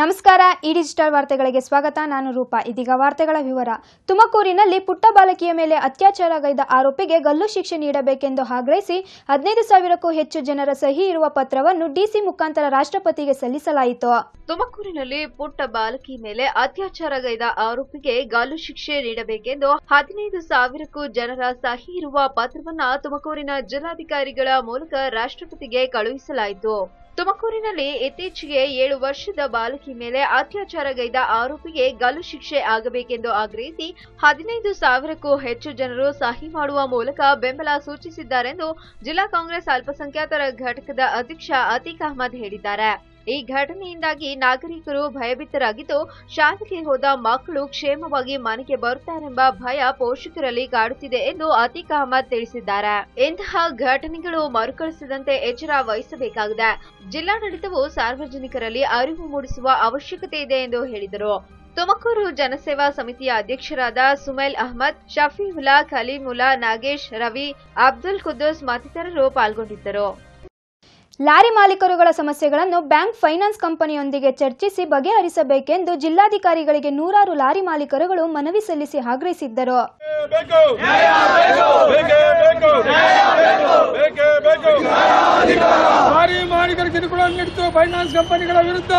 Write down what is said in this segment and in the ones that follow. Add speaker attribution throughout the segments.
Speaker 1: ನಮಸ್ಕಾರ ಈ ಡಿಜಿಟಲ್ ವಾರ್ತೆಗಳಿಗೆ ಸ್ವಾಗತ ನಾನು ರೂಪಾ ಇದೀಗ ವಾರ್ತೆಗಳ ವಿವರ ತುಮಕೂರಿನಲ್ಲಿ ಪುಟ್ಟ ಬಾಲಕಿಯ ಮೇಲೆ ಅತ್ಯಾಚಾರಗೈದ ಆರೋಪಿಗೆ ಗಲ್ಲು ಶಿಕ್ಷೆ ನೀಡಬೇಕೆಂದು ಆಗ್ರಹಿಸಿ ಹದಿನೈದು ಸಾವಿರಕ್ಕೂ ಹೆಚ್ಚು ಜನರ ಸಹಿ ಇರುವ ಪತ್ರವನ್ನು ಡಿಸಿ ಮುಖಾಂತರ ರಾಷ್ಟ್ರಪತಿಗೆ ಸಲ್ಲಿಸಲಾಯಿತು
Speaker 2: ತುಮಕೂರಿನಲ್ಲಿ ಪುಟ್ಟ ಬಾಲಕಿ ಮೇಲೆ ಅತ್ಯಾಚಾರಗೈದ ಆರೋಪಿಗೆ ಗಾಲು ಶಿಕ್ಷೆ ನೀಡಬೇಕೆಂದು ಹದಿನೈದು ಸಾವಿರಕ್ಕೂ ಜನರ ಸಹಿ ಇರುವ ಪತ್ರವನ್ನ ತುಮಕೂರಿನ ಜಿಲ್ಲಾಧಿಕಾರಿಗಳ ಮೂಲಕ ರಾಷ್ಟ್ರಪತಿಗೆ ಕಳುಹಿಸಲಾಯಿತು ತುಮಕೂರಿನಲ್ಲಿ ಇತ್ತೀಚೆಗೆ ಏಳು ವರ್ಷದ ಬಾಲಕಿ ಮೇಲೆ ಅತ್ಯಾಚಾರಗೈದ ಆರೋಪಿಗೆ ಗಲ್ಲು ಶಿಕ್ಷೆ ಆಗಬೇಕೆಂದು ಆಗ್ರಹಿಸಿ ಹದಿನೈದು ಸಾವಿರಕ್ಕೂ ಹೆಚ್ಚು ಜನರು ಸಹಿ ಮಾಡುವ ಮೂಲಕ ಬೆಂಬಲ ಸೂಚಿಸಿದ್ದಾರೆಂದು ಜಿಲ್ಲಾ ಕಾಂಗ್ರೆಸ್ ಅಲ್ಪಸಂಖ್ಯಾತರ ಘಟಕದ ಅಧ್ಯಕ್ಷ ಅತೀಕ್ ಅಹಮದ್ ಹೇಳಿದ್ದಾರೆ ಈ ಘಟನೆಯಿಂದಾಗಿ ನಾಗರಿಕರು ಭಯಭೀತರಾಗಿದ್ದು ಶಾಲೆಗೆ ಹೋದ ಮಕ್ಕಳು ಕ್ಷೇಮವಾಗಿ ಮನೆಗೆ ಬರುತ್ತಾರೆಂಬ ಭಯ ಪೋಷಕರಲ್ಲಿ ಕಾಡುತ್ತಿದೆ ಎಂದು ಅತೀಕ್ ಅಹಮದ್ ತಿಳಿಸಿದ್ದಾರೆ ಇಂತಹ ಘಟನೆಗಳು ಮರುಕಳಿಸದಂತೆ ಎಚ್ಚರ ವಹಿಸಬೇಕಾಗಿದೆ ಜಿಲ್ಲಾಡಳಿತವು ಸಾರ್ವಜನಿಕರಲ್ಲಿ ಅರಿವು ಮೂಡಿಸುವ ಅವಶ್ಯಕತೆ ಇದೆ ಎಂದು ಹೇಳಿದರು ತುಮಕೂರು ಜನಸೇವಾ ಸಮಿತಿಯ ಅಧ್ಯಕ್ಷರಾದ ಸುಮೈಲ್ ಅಹಮದ್ ಶಫೀವುಲ್ಲಾ ಖಲೀಮುಲ್ಲಾ ನಾಗೇಶ್ ರವಿ ಅಬ್ದುಲ್ ಕುದ್ದೂಸ್ ಮತ್ತಿತರರು ಪಾಲ್ಗೊಂಡಿದ್ದರು
Speaker 1: ಲಾರಿ ಮಾಲೀಕರುಗಳ ಸಮಸ್ಯೆಗಳನ್ನು ಬ್ಯಾಂಕ್ ಫೈನಾನ್ಸ್ ಕಂಪನಿಯೊಂದಿಗೆ ಚರ್ಚಿಸಿ ಬಗೆಹರಿಸಬೇಕೆಂದು ಜಿಲ್ಲಾಧಿಕಾರಿಗಳಿಗೆ ನೂರಾರು ಲಾರಿ ಮಾಲೀಕರುಗಳು ಮನವಿ ಸಲ್ಲಿಸಿ ಆಗ್ರಹಿಸಿದ್ದರು
Speaker 3: ಬೇಕು ಬೇಕೇ ಬೇಕು ಬೇಕೇ ಬೇಕು
Speaker 4: ಭಾರಿ ಮಾಲೀಕರ ಕಿರುಕುಳ ನೀಡಿತು ಫೈನಾನ್ಸ್ ಕಂಪನಿಗಳ ವಿರುದ್ಧ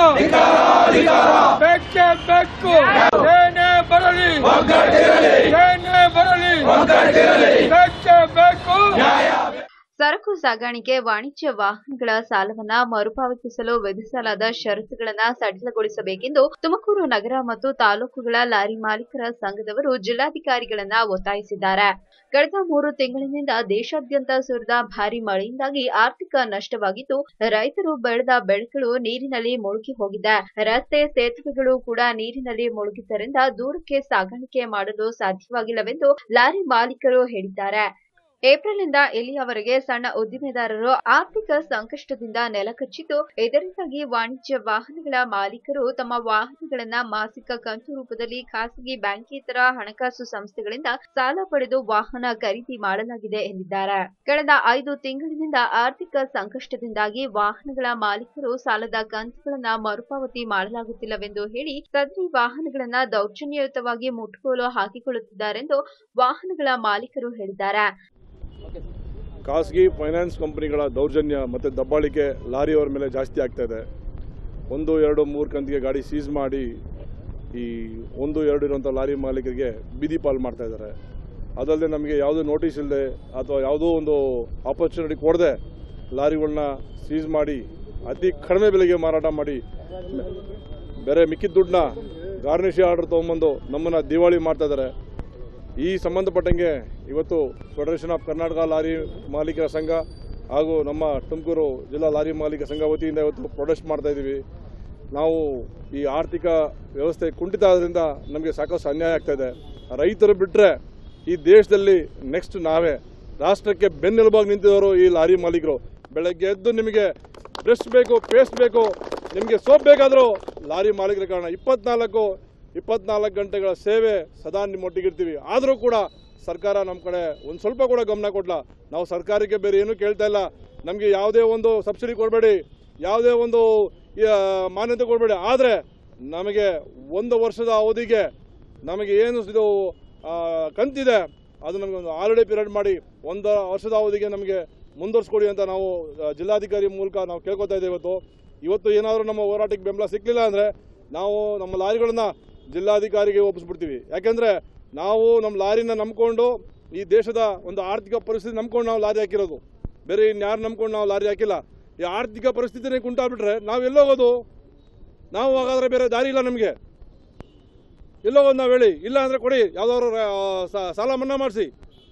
Speaker 4: ಬೇಕೇ ಬೇಕು ಏನೇ ಬರಲಿ ಏನೇ ಬರಲಿ ಬೇಕೇ ಬೇಕು
Speaker 2: ಸರಕು ಸಾಗಾಣಿಕೆ ವಾಣಿಜ್ಯ ವಾಹನಗಳ ಸಾಲವನ್ನ ಮರುಪಾವತಿಸಲು ವಿಧಿಸಲಾದ ಷರತ್ತುಗಳನ್ನ ಸಡಿಲಗೊಳಿಸಬೇಕೆಂದು ತುಮಕೂರು ನಗರ ಮತ್ತು ತಾಲೂಕುಗಳ ಲಾರಿ ಮಾಲೀಕರ ಸಂಘದವರು ಜಿಲ್ಲಾಧಿಕಾರಿಗಳನ್ನ ಒತ್ತಾಯಿಸಿದ್ದಾರೆ ಕಳೆದ ಮೂರು ತಿಂಗಳಿನಿಂದ ದೇಶಾದ್ಯಂತ ಸುರಿದ ಭಾರಿ ಮಳೆಯಿಂದಾಗಿ ಆರ್ಥಿಕ ನಷ್ಟವಾಗಿದ್ದು ರೈತರು ಬೆಳೆದ ಬೆಳೆಗಳು ನೀರಿನಲ್ಲಿ ಮುಳುಗಿ ಹೋಗಿದೆ ರಸ್ತೆ ಸೇತುವೆಗಳು ಕೂಡ ನೀರಿನಲ್ಲಿ ಮುಳುಗಿದ್ದರಿಂದ ದೂರಕ್ಕೆ ಸಾಗಾಣಿಕೆ ಮಾಡಲು ಸಾಧ್ಯವಾಗಿಲ್ಲವೆಂದು ಲಾರಿ ಮಾಲೀಕರು ಹೇಳಿದ್ದಾರೆ ಏಪ್ರಿಲ್ನಿಂದ ಇಲ್ಲಿಯವರೆಗೆ ಸಣ್ಣ ಉದ್ದಿಮೆದಾರರು ಆರ್ಥಿಕ ಸಂಕಷ್ಟದಿಂದ ನೆಲಕಚ್ಚಿದ್ದು ಇದರಿಂದಾಗಿ ವಾಣಿಜ್ಯ ವಾಹನಗಳ ಮಾಲೀಕರು ತಮ್ಮ ವಾಹನಗಳನ್ನ ಮಾಸಿಕ ಕಂತು ರೂಪದಲ್ಲಿ ಖಾಸಗಿ ಬ್ಯಾಂಕೇತರ ಹಣಕಾಸು ಸಂಸ್ಥೆಗಳಿಂದ ಸಾಲ ಪಡೆದು ವಾಹನ ಖರೀದಿ ಮಾಡಲಾಗಿದೆ ಎಂದಿದ್ದಾರೆ ಕಳೆದ ಐದು ತಿಂಗಳಿನಿಂದ ಆರ್ಥಿಕ ಸಂಕಷ್ಟದಿಂದಾಗಿ ವಾಹನಗಳ ಮಾಲೀಕರು ಸಾಲದ ಕಂತುಗಳನ್ನ ಮರುಪಾವತಿ ಮಾಡಲಾಗುತ್ತಿಲ್ಲವೆಂದು ಹೇಳಿ ಸದರಿ ವಾಹನಗಳನ್ನ ದೌರ್ಜನ್ಯಯುತವಾಗಿ ಮುಟ್ಟುಗೋಲು ಹಾಕಿಕೊಳ್ಳುತ್ತಿದ್ದಾರೆಂದು ವಾಹನಗಳ ಮಾಲೀಕರು ಹೇಳಿದ್ದಾರೆ
Speaker 3: ಖಾಸಗಿ ಫೈನಾನ್ಸ್ ಕಂಪನಿಗಳ ದೌರ್ಜನ್ಯ ಮತ್ತು ದಬ್ಬಾಳಿಕೆ ಲಾರಿಯವರ ಮೇಲೆ ಜಾಸ್ತಿ ಆಗ್ತಾ ಇದೆ ಒಂದು ಎರಡು ಮೂರು ಕಂತಿಗೆ ಗಾಡಿ ಸೀಸ್ ಮಾಡಿ ಈ ಒಂದು ಎರಡು ಇರುವಂಥ ಲಾರಿ ಮಾಲೀಕರಿಗೆ ಬೀದಿ ಪಾಲ್ ಮಾಡ್ತಾ ಇದ್ದಾರೆ ಅದಲ್ಲದೆ ನಮಗೆ ಯಾವುದೇ ನೋಟಿಸ್ ಇಲ್ಲದೆ ಅಥವಾ ಯಾವುದೋ ಒಂದು ಆಪರ್ಚುನಿಟಿ ಕೊಡದೆ ಲಾರಿಗಳನ್ನ ಸೀಸ್ ಮಾಡಿ ಅತಿ ಕಡಿಮೆ ಬೆಲೆಗೆ ಮಾರಾಟ ಮಾಡಿ ಬೇರೆ ಮಿಕ್ಕಿದ ದುಡ್ಡನ್ನ ಗಾರ್ನಿಷಿ ಆರ್ಡರ್ ತೊಗೊಂಬಂದು ನಮ್ಮನ್ನು ದಿವಾಳಿ ಮಾಡ್ತಾ ಇದ್ದಾರೆ ಈ ಸಂಬಂಧಪಟ್ಟಂಗೆ ಇವತ್ತು ಫೆಡರೇಷನ್ ಆಫ್ ಕರ್ನಾಟಕ ಲಾರಿ ಮಾಲೀಕರ ಸಂಘ ಹಾಗೂ ನಮ್ಮ ತುಮಕೂರು ಜಿಲ್ಲಾ ಲಾರಿ ಮಾಲೀಕ ಸಂಘ ವತಿಯಿಂದ ಇವತ್ತು ಪ್ರೊಟೆಸ್ಟ್ ಮಾಡ್ತಾ ಇದ್ದೀವಿ ನಾವು ಈ ಆರ್ಥಿಕ ವ್ಯವಸ್ಥೆ ಕುಂಠಿತ ಆದ್ರಿಂದ ನಮಗೆ ಸಾಕಷ್ಟು ಅನ್ಯಾಯ ಆಗ್ತಾ ಇದೆ ರೈತರು ಬಿಟ್ಟರೆ ಈ ದೇಶದಲ್ಲಿ ನೆಕ್ಸ್ಟ್ ನಾವೇ ರಾಷ್ಟ್ರಕ್ಕೆ ಬೆನ್ನೆಲುಬಾಗಿ ನಿಂತಿದವರು ಈ ಲಾರಿ ಮಾಲೀಕರು ಬೆಳಗ್ಗೆ ಎದ್ದು ನಿಮಗೆ ಬ್ರಷ್ ಬೇಕು ಪೇಸ್ಟ್ ಬೇಕು ನಿಮಗೆ ಸೋಪ್ ಬೇಕಾದರೂ ಲಾರಿ ಮಾಲೀಕರ ಕಾರಣ ಇಪ್ಪತ್ನಾಲ್ಕು ಇಪ್ಪತ್ನಾಲ್ಕು ಗಂಟೆಗಳ ಸೇವೆ ಸದಾ ನಿಮ್ಮೊಟ್ಟಿಗಿರ್ತೀವಿ ಆದರೂ ಕೂಡ ಸರ್ಕಾರ ನಮ್ಮ ಕಡೆ ಒಂದು ಸ್ವಲ್ಪ ಕೂಡ ಗಮನ ಕೊಡಲ್ಲ ನಾವು ಸರ್ಕಾರಕ್ಕೆ ಬೇರೆ ಏನೂ ಕೇಳ್ತಾ ಇಲ್ಲ ನಮಗೆ ಯಾವುದೇ ಒಂದು ಸಬ್ಸಿಡಿ ಕೊಡಬೇಡಿ ಯಾವುದೇ ಒಂದು ಆ, ಮಾನ್ಯತೆ ಕೊಡಬೇಡಿ ಆದರೆ ನಮಗೆ ಒಂದು ವರ್ಷದ ಅವಧಿಗೆ ನಮಗೆ ಏನು ಇದು ಆ, ಕಂತಿದೆ ಅದು ನಮಗೆ ಒಂದು ಆಲ್ರೆಡಿ ಪೀರಿಯಡ್ ಮಾಡಿ ಒಂದು ವರ್ಷದ ಅವಧಿಗೆ ನಮಗೆ ಮುಂದುವರ್ಸ್ಕೊಡಿ ಅಂತ ನಾವು ಆ, ಜಿಲ್ಲಾಧಿಕಾರಿ ಮೂಲಕ ನಾವು ಕೇಳ್ಕೊತಾ ಇದ್ದೇವೆ ಇವತ್ತು ಇವತ್ತು ಏನಾದರೂ ನಮ್ಮ ಹೋರಾಟಕ್ಕೆ ಬೆಂಬಲ ಸಿಕ್ಕಲಿಲ್ಲ ಅಂದರೆ ನಾವು ನಮ್ಮ ಲಾರಿಗಳನ್ನ ಜಿಲ್ಲಾಧಿಕಾರಿಗೆ ಒಪ್ಪಿಸ್ಬಿಡ್ತೀವಿ ಯಾಕೆಂದರೆ ನಾವು ನಮ್ಮ ಲಾರಿನ ನಂಬ್ಕೊಂಡು ಈ ದೇಶದ ಒಂದು ಆರ್ಥಿಕ ಪರಿಸ್ಥಿತಿ ನಂಬ್ಕೊಂಡು ನಾವು ಲಾರಿ ಹಾಕಿರೋದು ಬೇರೆ ಇನ್ಯಾರು ನಂಬ್ಕೊಂಡು ನಾವು ಲಾರಿ ಹಾಕಿಲ್ಲ ಈ ಆರ್ಥಿಕ ಪರಿಸ್ಥಿತಿನೇ ಕುಂಟಾಗ್ಬಿಟ್ರೆ ನಾವು ಎಲ್ಲೋಗೋದು ನಾವು ಹಾಗಾದ್ರೆ ಬೇರೆ ದಾರಿ ಇಲ್ಲ ನಮಗೆ ಎಲ್ಲೋಗೋದು ನಾವು ಹೇಳಿ ಇಲ್ಲ ಅಂದರೆ ಕೊಡಿ ಯಾವುದಾದ್ರು ಸಾಲ ಮನ್ನಾ ಮಾಡಿಸಿ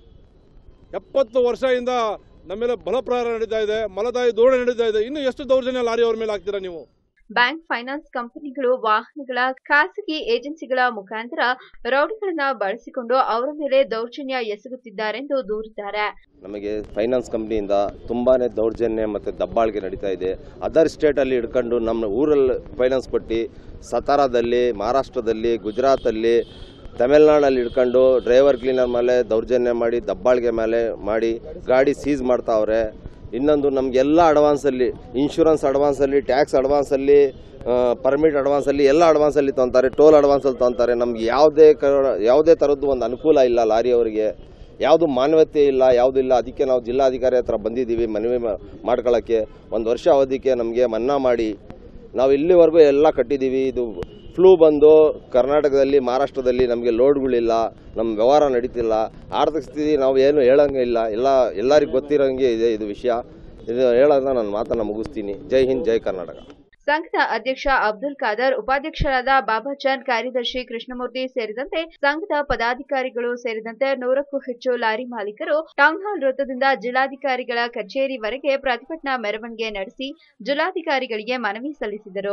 Speaker 3: ಎಪ್ಪತ್ತು ವರ್ಷದಿಂದ ನಮ್ಮ ಮೇಲೆ ಬಲಪ್ರಹಾರ ನಡೀತಾ ಇದೆ ಮಲದಾಯಿ ಧೋರಣೆ ನಡೀತಾ ಇದೆ ಇನ್ನು ಎಷ್ಟು ದೌರ್ಜನ್ಯ ಲಾರಿ ಅವ್ರ ಮೇಲೆ ಹಾಕ್ತೀರಾ ನೀವು
Speaker 2: ಬ್ಯಾಂಕ್ ಫೈನಾನ್ಸ್ ಕಂಪನಿಗಳು ವಾಹನಗಳ ಖಾಸಗಿ ಏಜೆನ್ಸಿಗಳ ಮುಖಾಂತರ ರೌಡಿಗಳನ್ನ ಬಳಸಿಕೊಂಡು ಅವರ ಮೇಲೆ ದೌರ್ಜನ್ಯ ಎಸಗುತ್ತಿದ್ದಾರೆಂದು ದೂರಿದ್ದಾರೆ
Speaker 5: ನಮಗೆ ಫೈನಾನ್ಸ್ ಕಂಪ್ನಿಯಿಂದ ತುಂಬಾ ದೌರ್ಜನ್ಯ ಮತ್ತು ದಬ್ಬಾಳಿಕೆ ನಡೀತಾ ಇದೆ ಅದರ್ ಸ್ಟೇಟಲ್ಲಿ ಹಿಡ್ಕೊಂಡು ನಮ್ಮ ಊರಲ್ಲಿ ಫೈನಾನ್ಸ್ ಕೊಟ್ಟು ಸತಾರಾದಲ್ಲಿ ಮಹಾರಾಷ್ಟ್ರದಲ್ಲಿ ಗುಜರಾತಲ್ಲಿ ತಮಿಳ್ನಾಡಲ್ಲಿ ಹಿಡ್ಕೊಂಡು ಡ್ರೈವರ್ ಕ್ಲೀನರ್ ಮೇಲೆ ದೌರ್ಜನ್ಯ ಮಾಡಿ ದಬ್ಬಾಳಿಕೆ ಮೇಲೆ ಮಾಡಿ ಗಾಡಿ ಸೀಸ್ ಮಾಡ್ತಾವ್ರೆ ಇನ್ನೊಂದು ನಮಗೆಲ್ಲ ಅಡ್ವಾನ್ಸಲ್ಲಿ ಇನ್ಶೂರೆನ್ಸ್ ಅಡ್ವಾನ್ಸಲ್ಲಿ ಟ್ಯಾಕ್ಸ್ ಅಡ್ವಾನ್ಸಲ್ಲಿ ಪರ್ಮಿಟ್ ಅಡ್ವಾನ್ಸಲ್ಲಿ ಎಲ್ಲ ಅಡ್ವಾನ್ಸಲ್ಲಿ ತೊಗೊತಾರೆ ಟೋಲ್ ಅಡ್ವಾನ್ಸಲ್ಲಿ ತೊಗೊತಾರೆ ನಮ್ಗೆ ಯಾವುದೇ ಕ ಯಾವುದೇ ಥರದ್ದು ಒಂದು ಅನುಕೂಲ ಇಲ್ಲ ಲಾರಿಯವರಿಗೆ ಯಾವುದು ಮಾನವತೆ ಇಲ್ಲ ಯಾವುದೂ ಇಲ್ಲ ಅದಕ್ಕೆ ನಾವು ಜಿಲ್ಲಾಧಿಕಾರಿ ಹತ್ರ ಬಂದಿದ್ದೀವಿ ಮನವಿ ಮಾ- ಮಾಡ್ಕೊಳ್ಳೋಕ್ಕೆ ಒಂದು ವರ್ಷ ಅವಧಿಗೆ ನಮಗೆ ಮನ್ನಾ ಮಾಡಿ ನಾವು ಇಲ್ಲಿವರೆಗೂ ಎಲ್ಲ ಕಟ್ಟಿದ್ದೀವಿ ಇದು ಫ್ಲೂ ಬಂದು ಕರ್ನಾಟಕದಲ್ಲಿ ಮಹಾರಾಷ್ಟ್ರದಲ್ಲಿ ನಮಗೆ ಲೋಡ್ಗಳಿಲ್ಲ ನಮ್ಮ ವ್ಯವಹಾರ ನಡೀತಿಲ್ಲ ಆರ್ಥಿಕ ಸ್ಥಿತಿ ನಾವು ಏನು ಹೇಳಂಗಿಲ್ಲ ಎಲ್ಲ ಎಲ್ಲರಿಗೂ ಗೊತ್ತಿರೋಂಗೆ ಇದೆ ಇದು ವಿಷಯ ಇದು ಹೇಳೋದನ್ನ ನಾನು ಮಾತನ್ನು ಮುಗಿಸ್ತೀನಿ ಜೈ ಹಿಂದ್ ಜೈ ಕರ್ನಾಟಕ
Speaker 2: ಸಂಘದ ಅಧ್ಯಕ್ಷ ಅಬ್ದುಲ್ ಖಾದರ್ ಉಪಾಧ್ಯಕ್ಷರಾದ ಬಾಬಾಚಂದ್ ಕಾರ್ಯದರ್ಶಿ ಕೃಷ್ಣಮೂರ್ತಿ ಸೇರಿದಂತೆ ಸಂಘದ ಪದಾಧಿಕಾರಿಗಳು ಸೇರಿದಂತೆ ನೂರಕ್ಕೂ ಹೆಚ್ಚು ಲಾರಿ ಮಾಲೀಕರು ಟೌನ್ ಹಾಲ್ ವೃತ್ತದಿಂದ ಜಿಲ್ಲಾಧಿಕಾರಿಗಳ ಕಚೇರಿವರೆಗೆ ಪ್ರತಿಭಟನಾ ಮೆರವಣಿಗೆ ನಡೆಸಿ ಜಿಲ್ಲಾಧಿಕಾರಿಗಳಿಗೆ ಮನವಿ ಸಲ್ಲಿಸಿದರು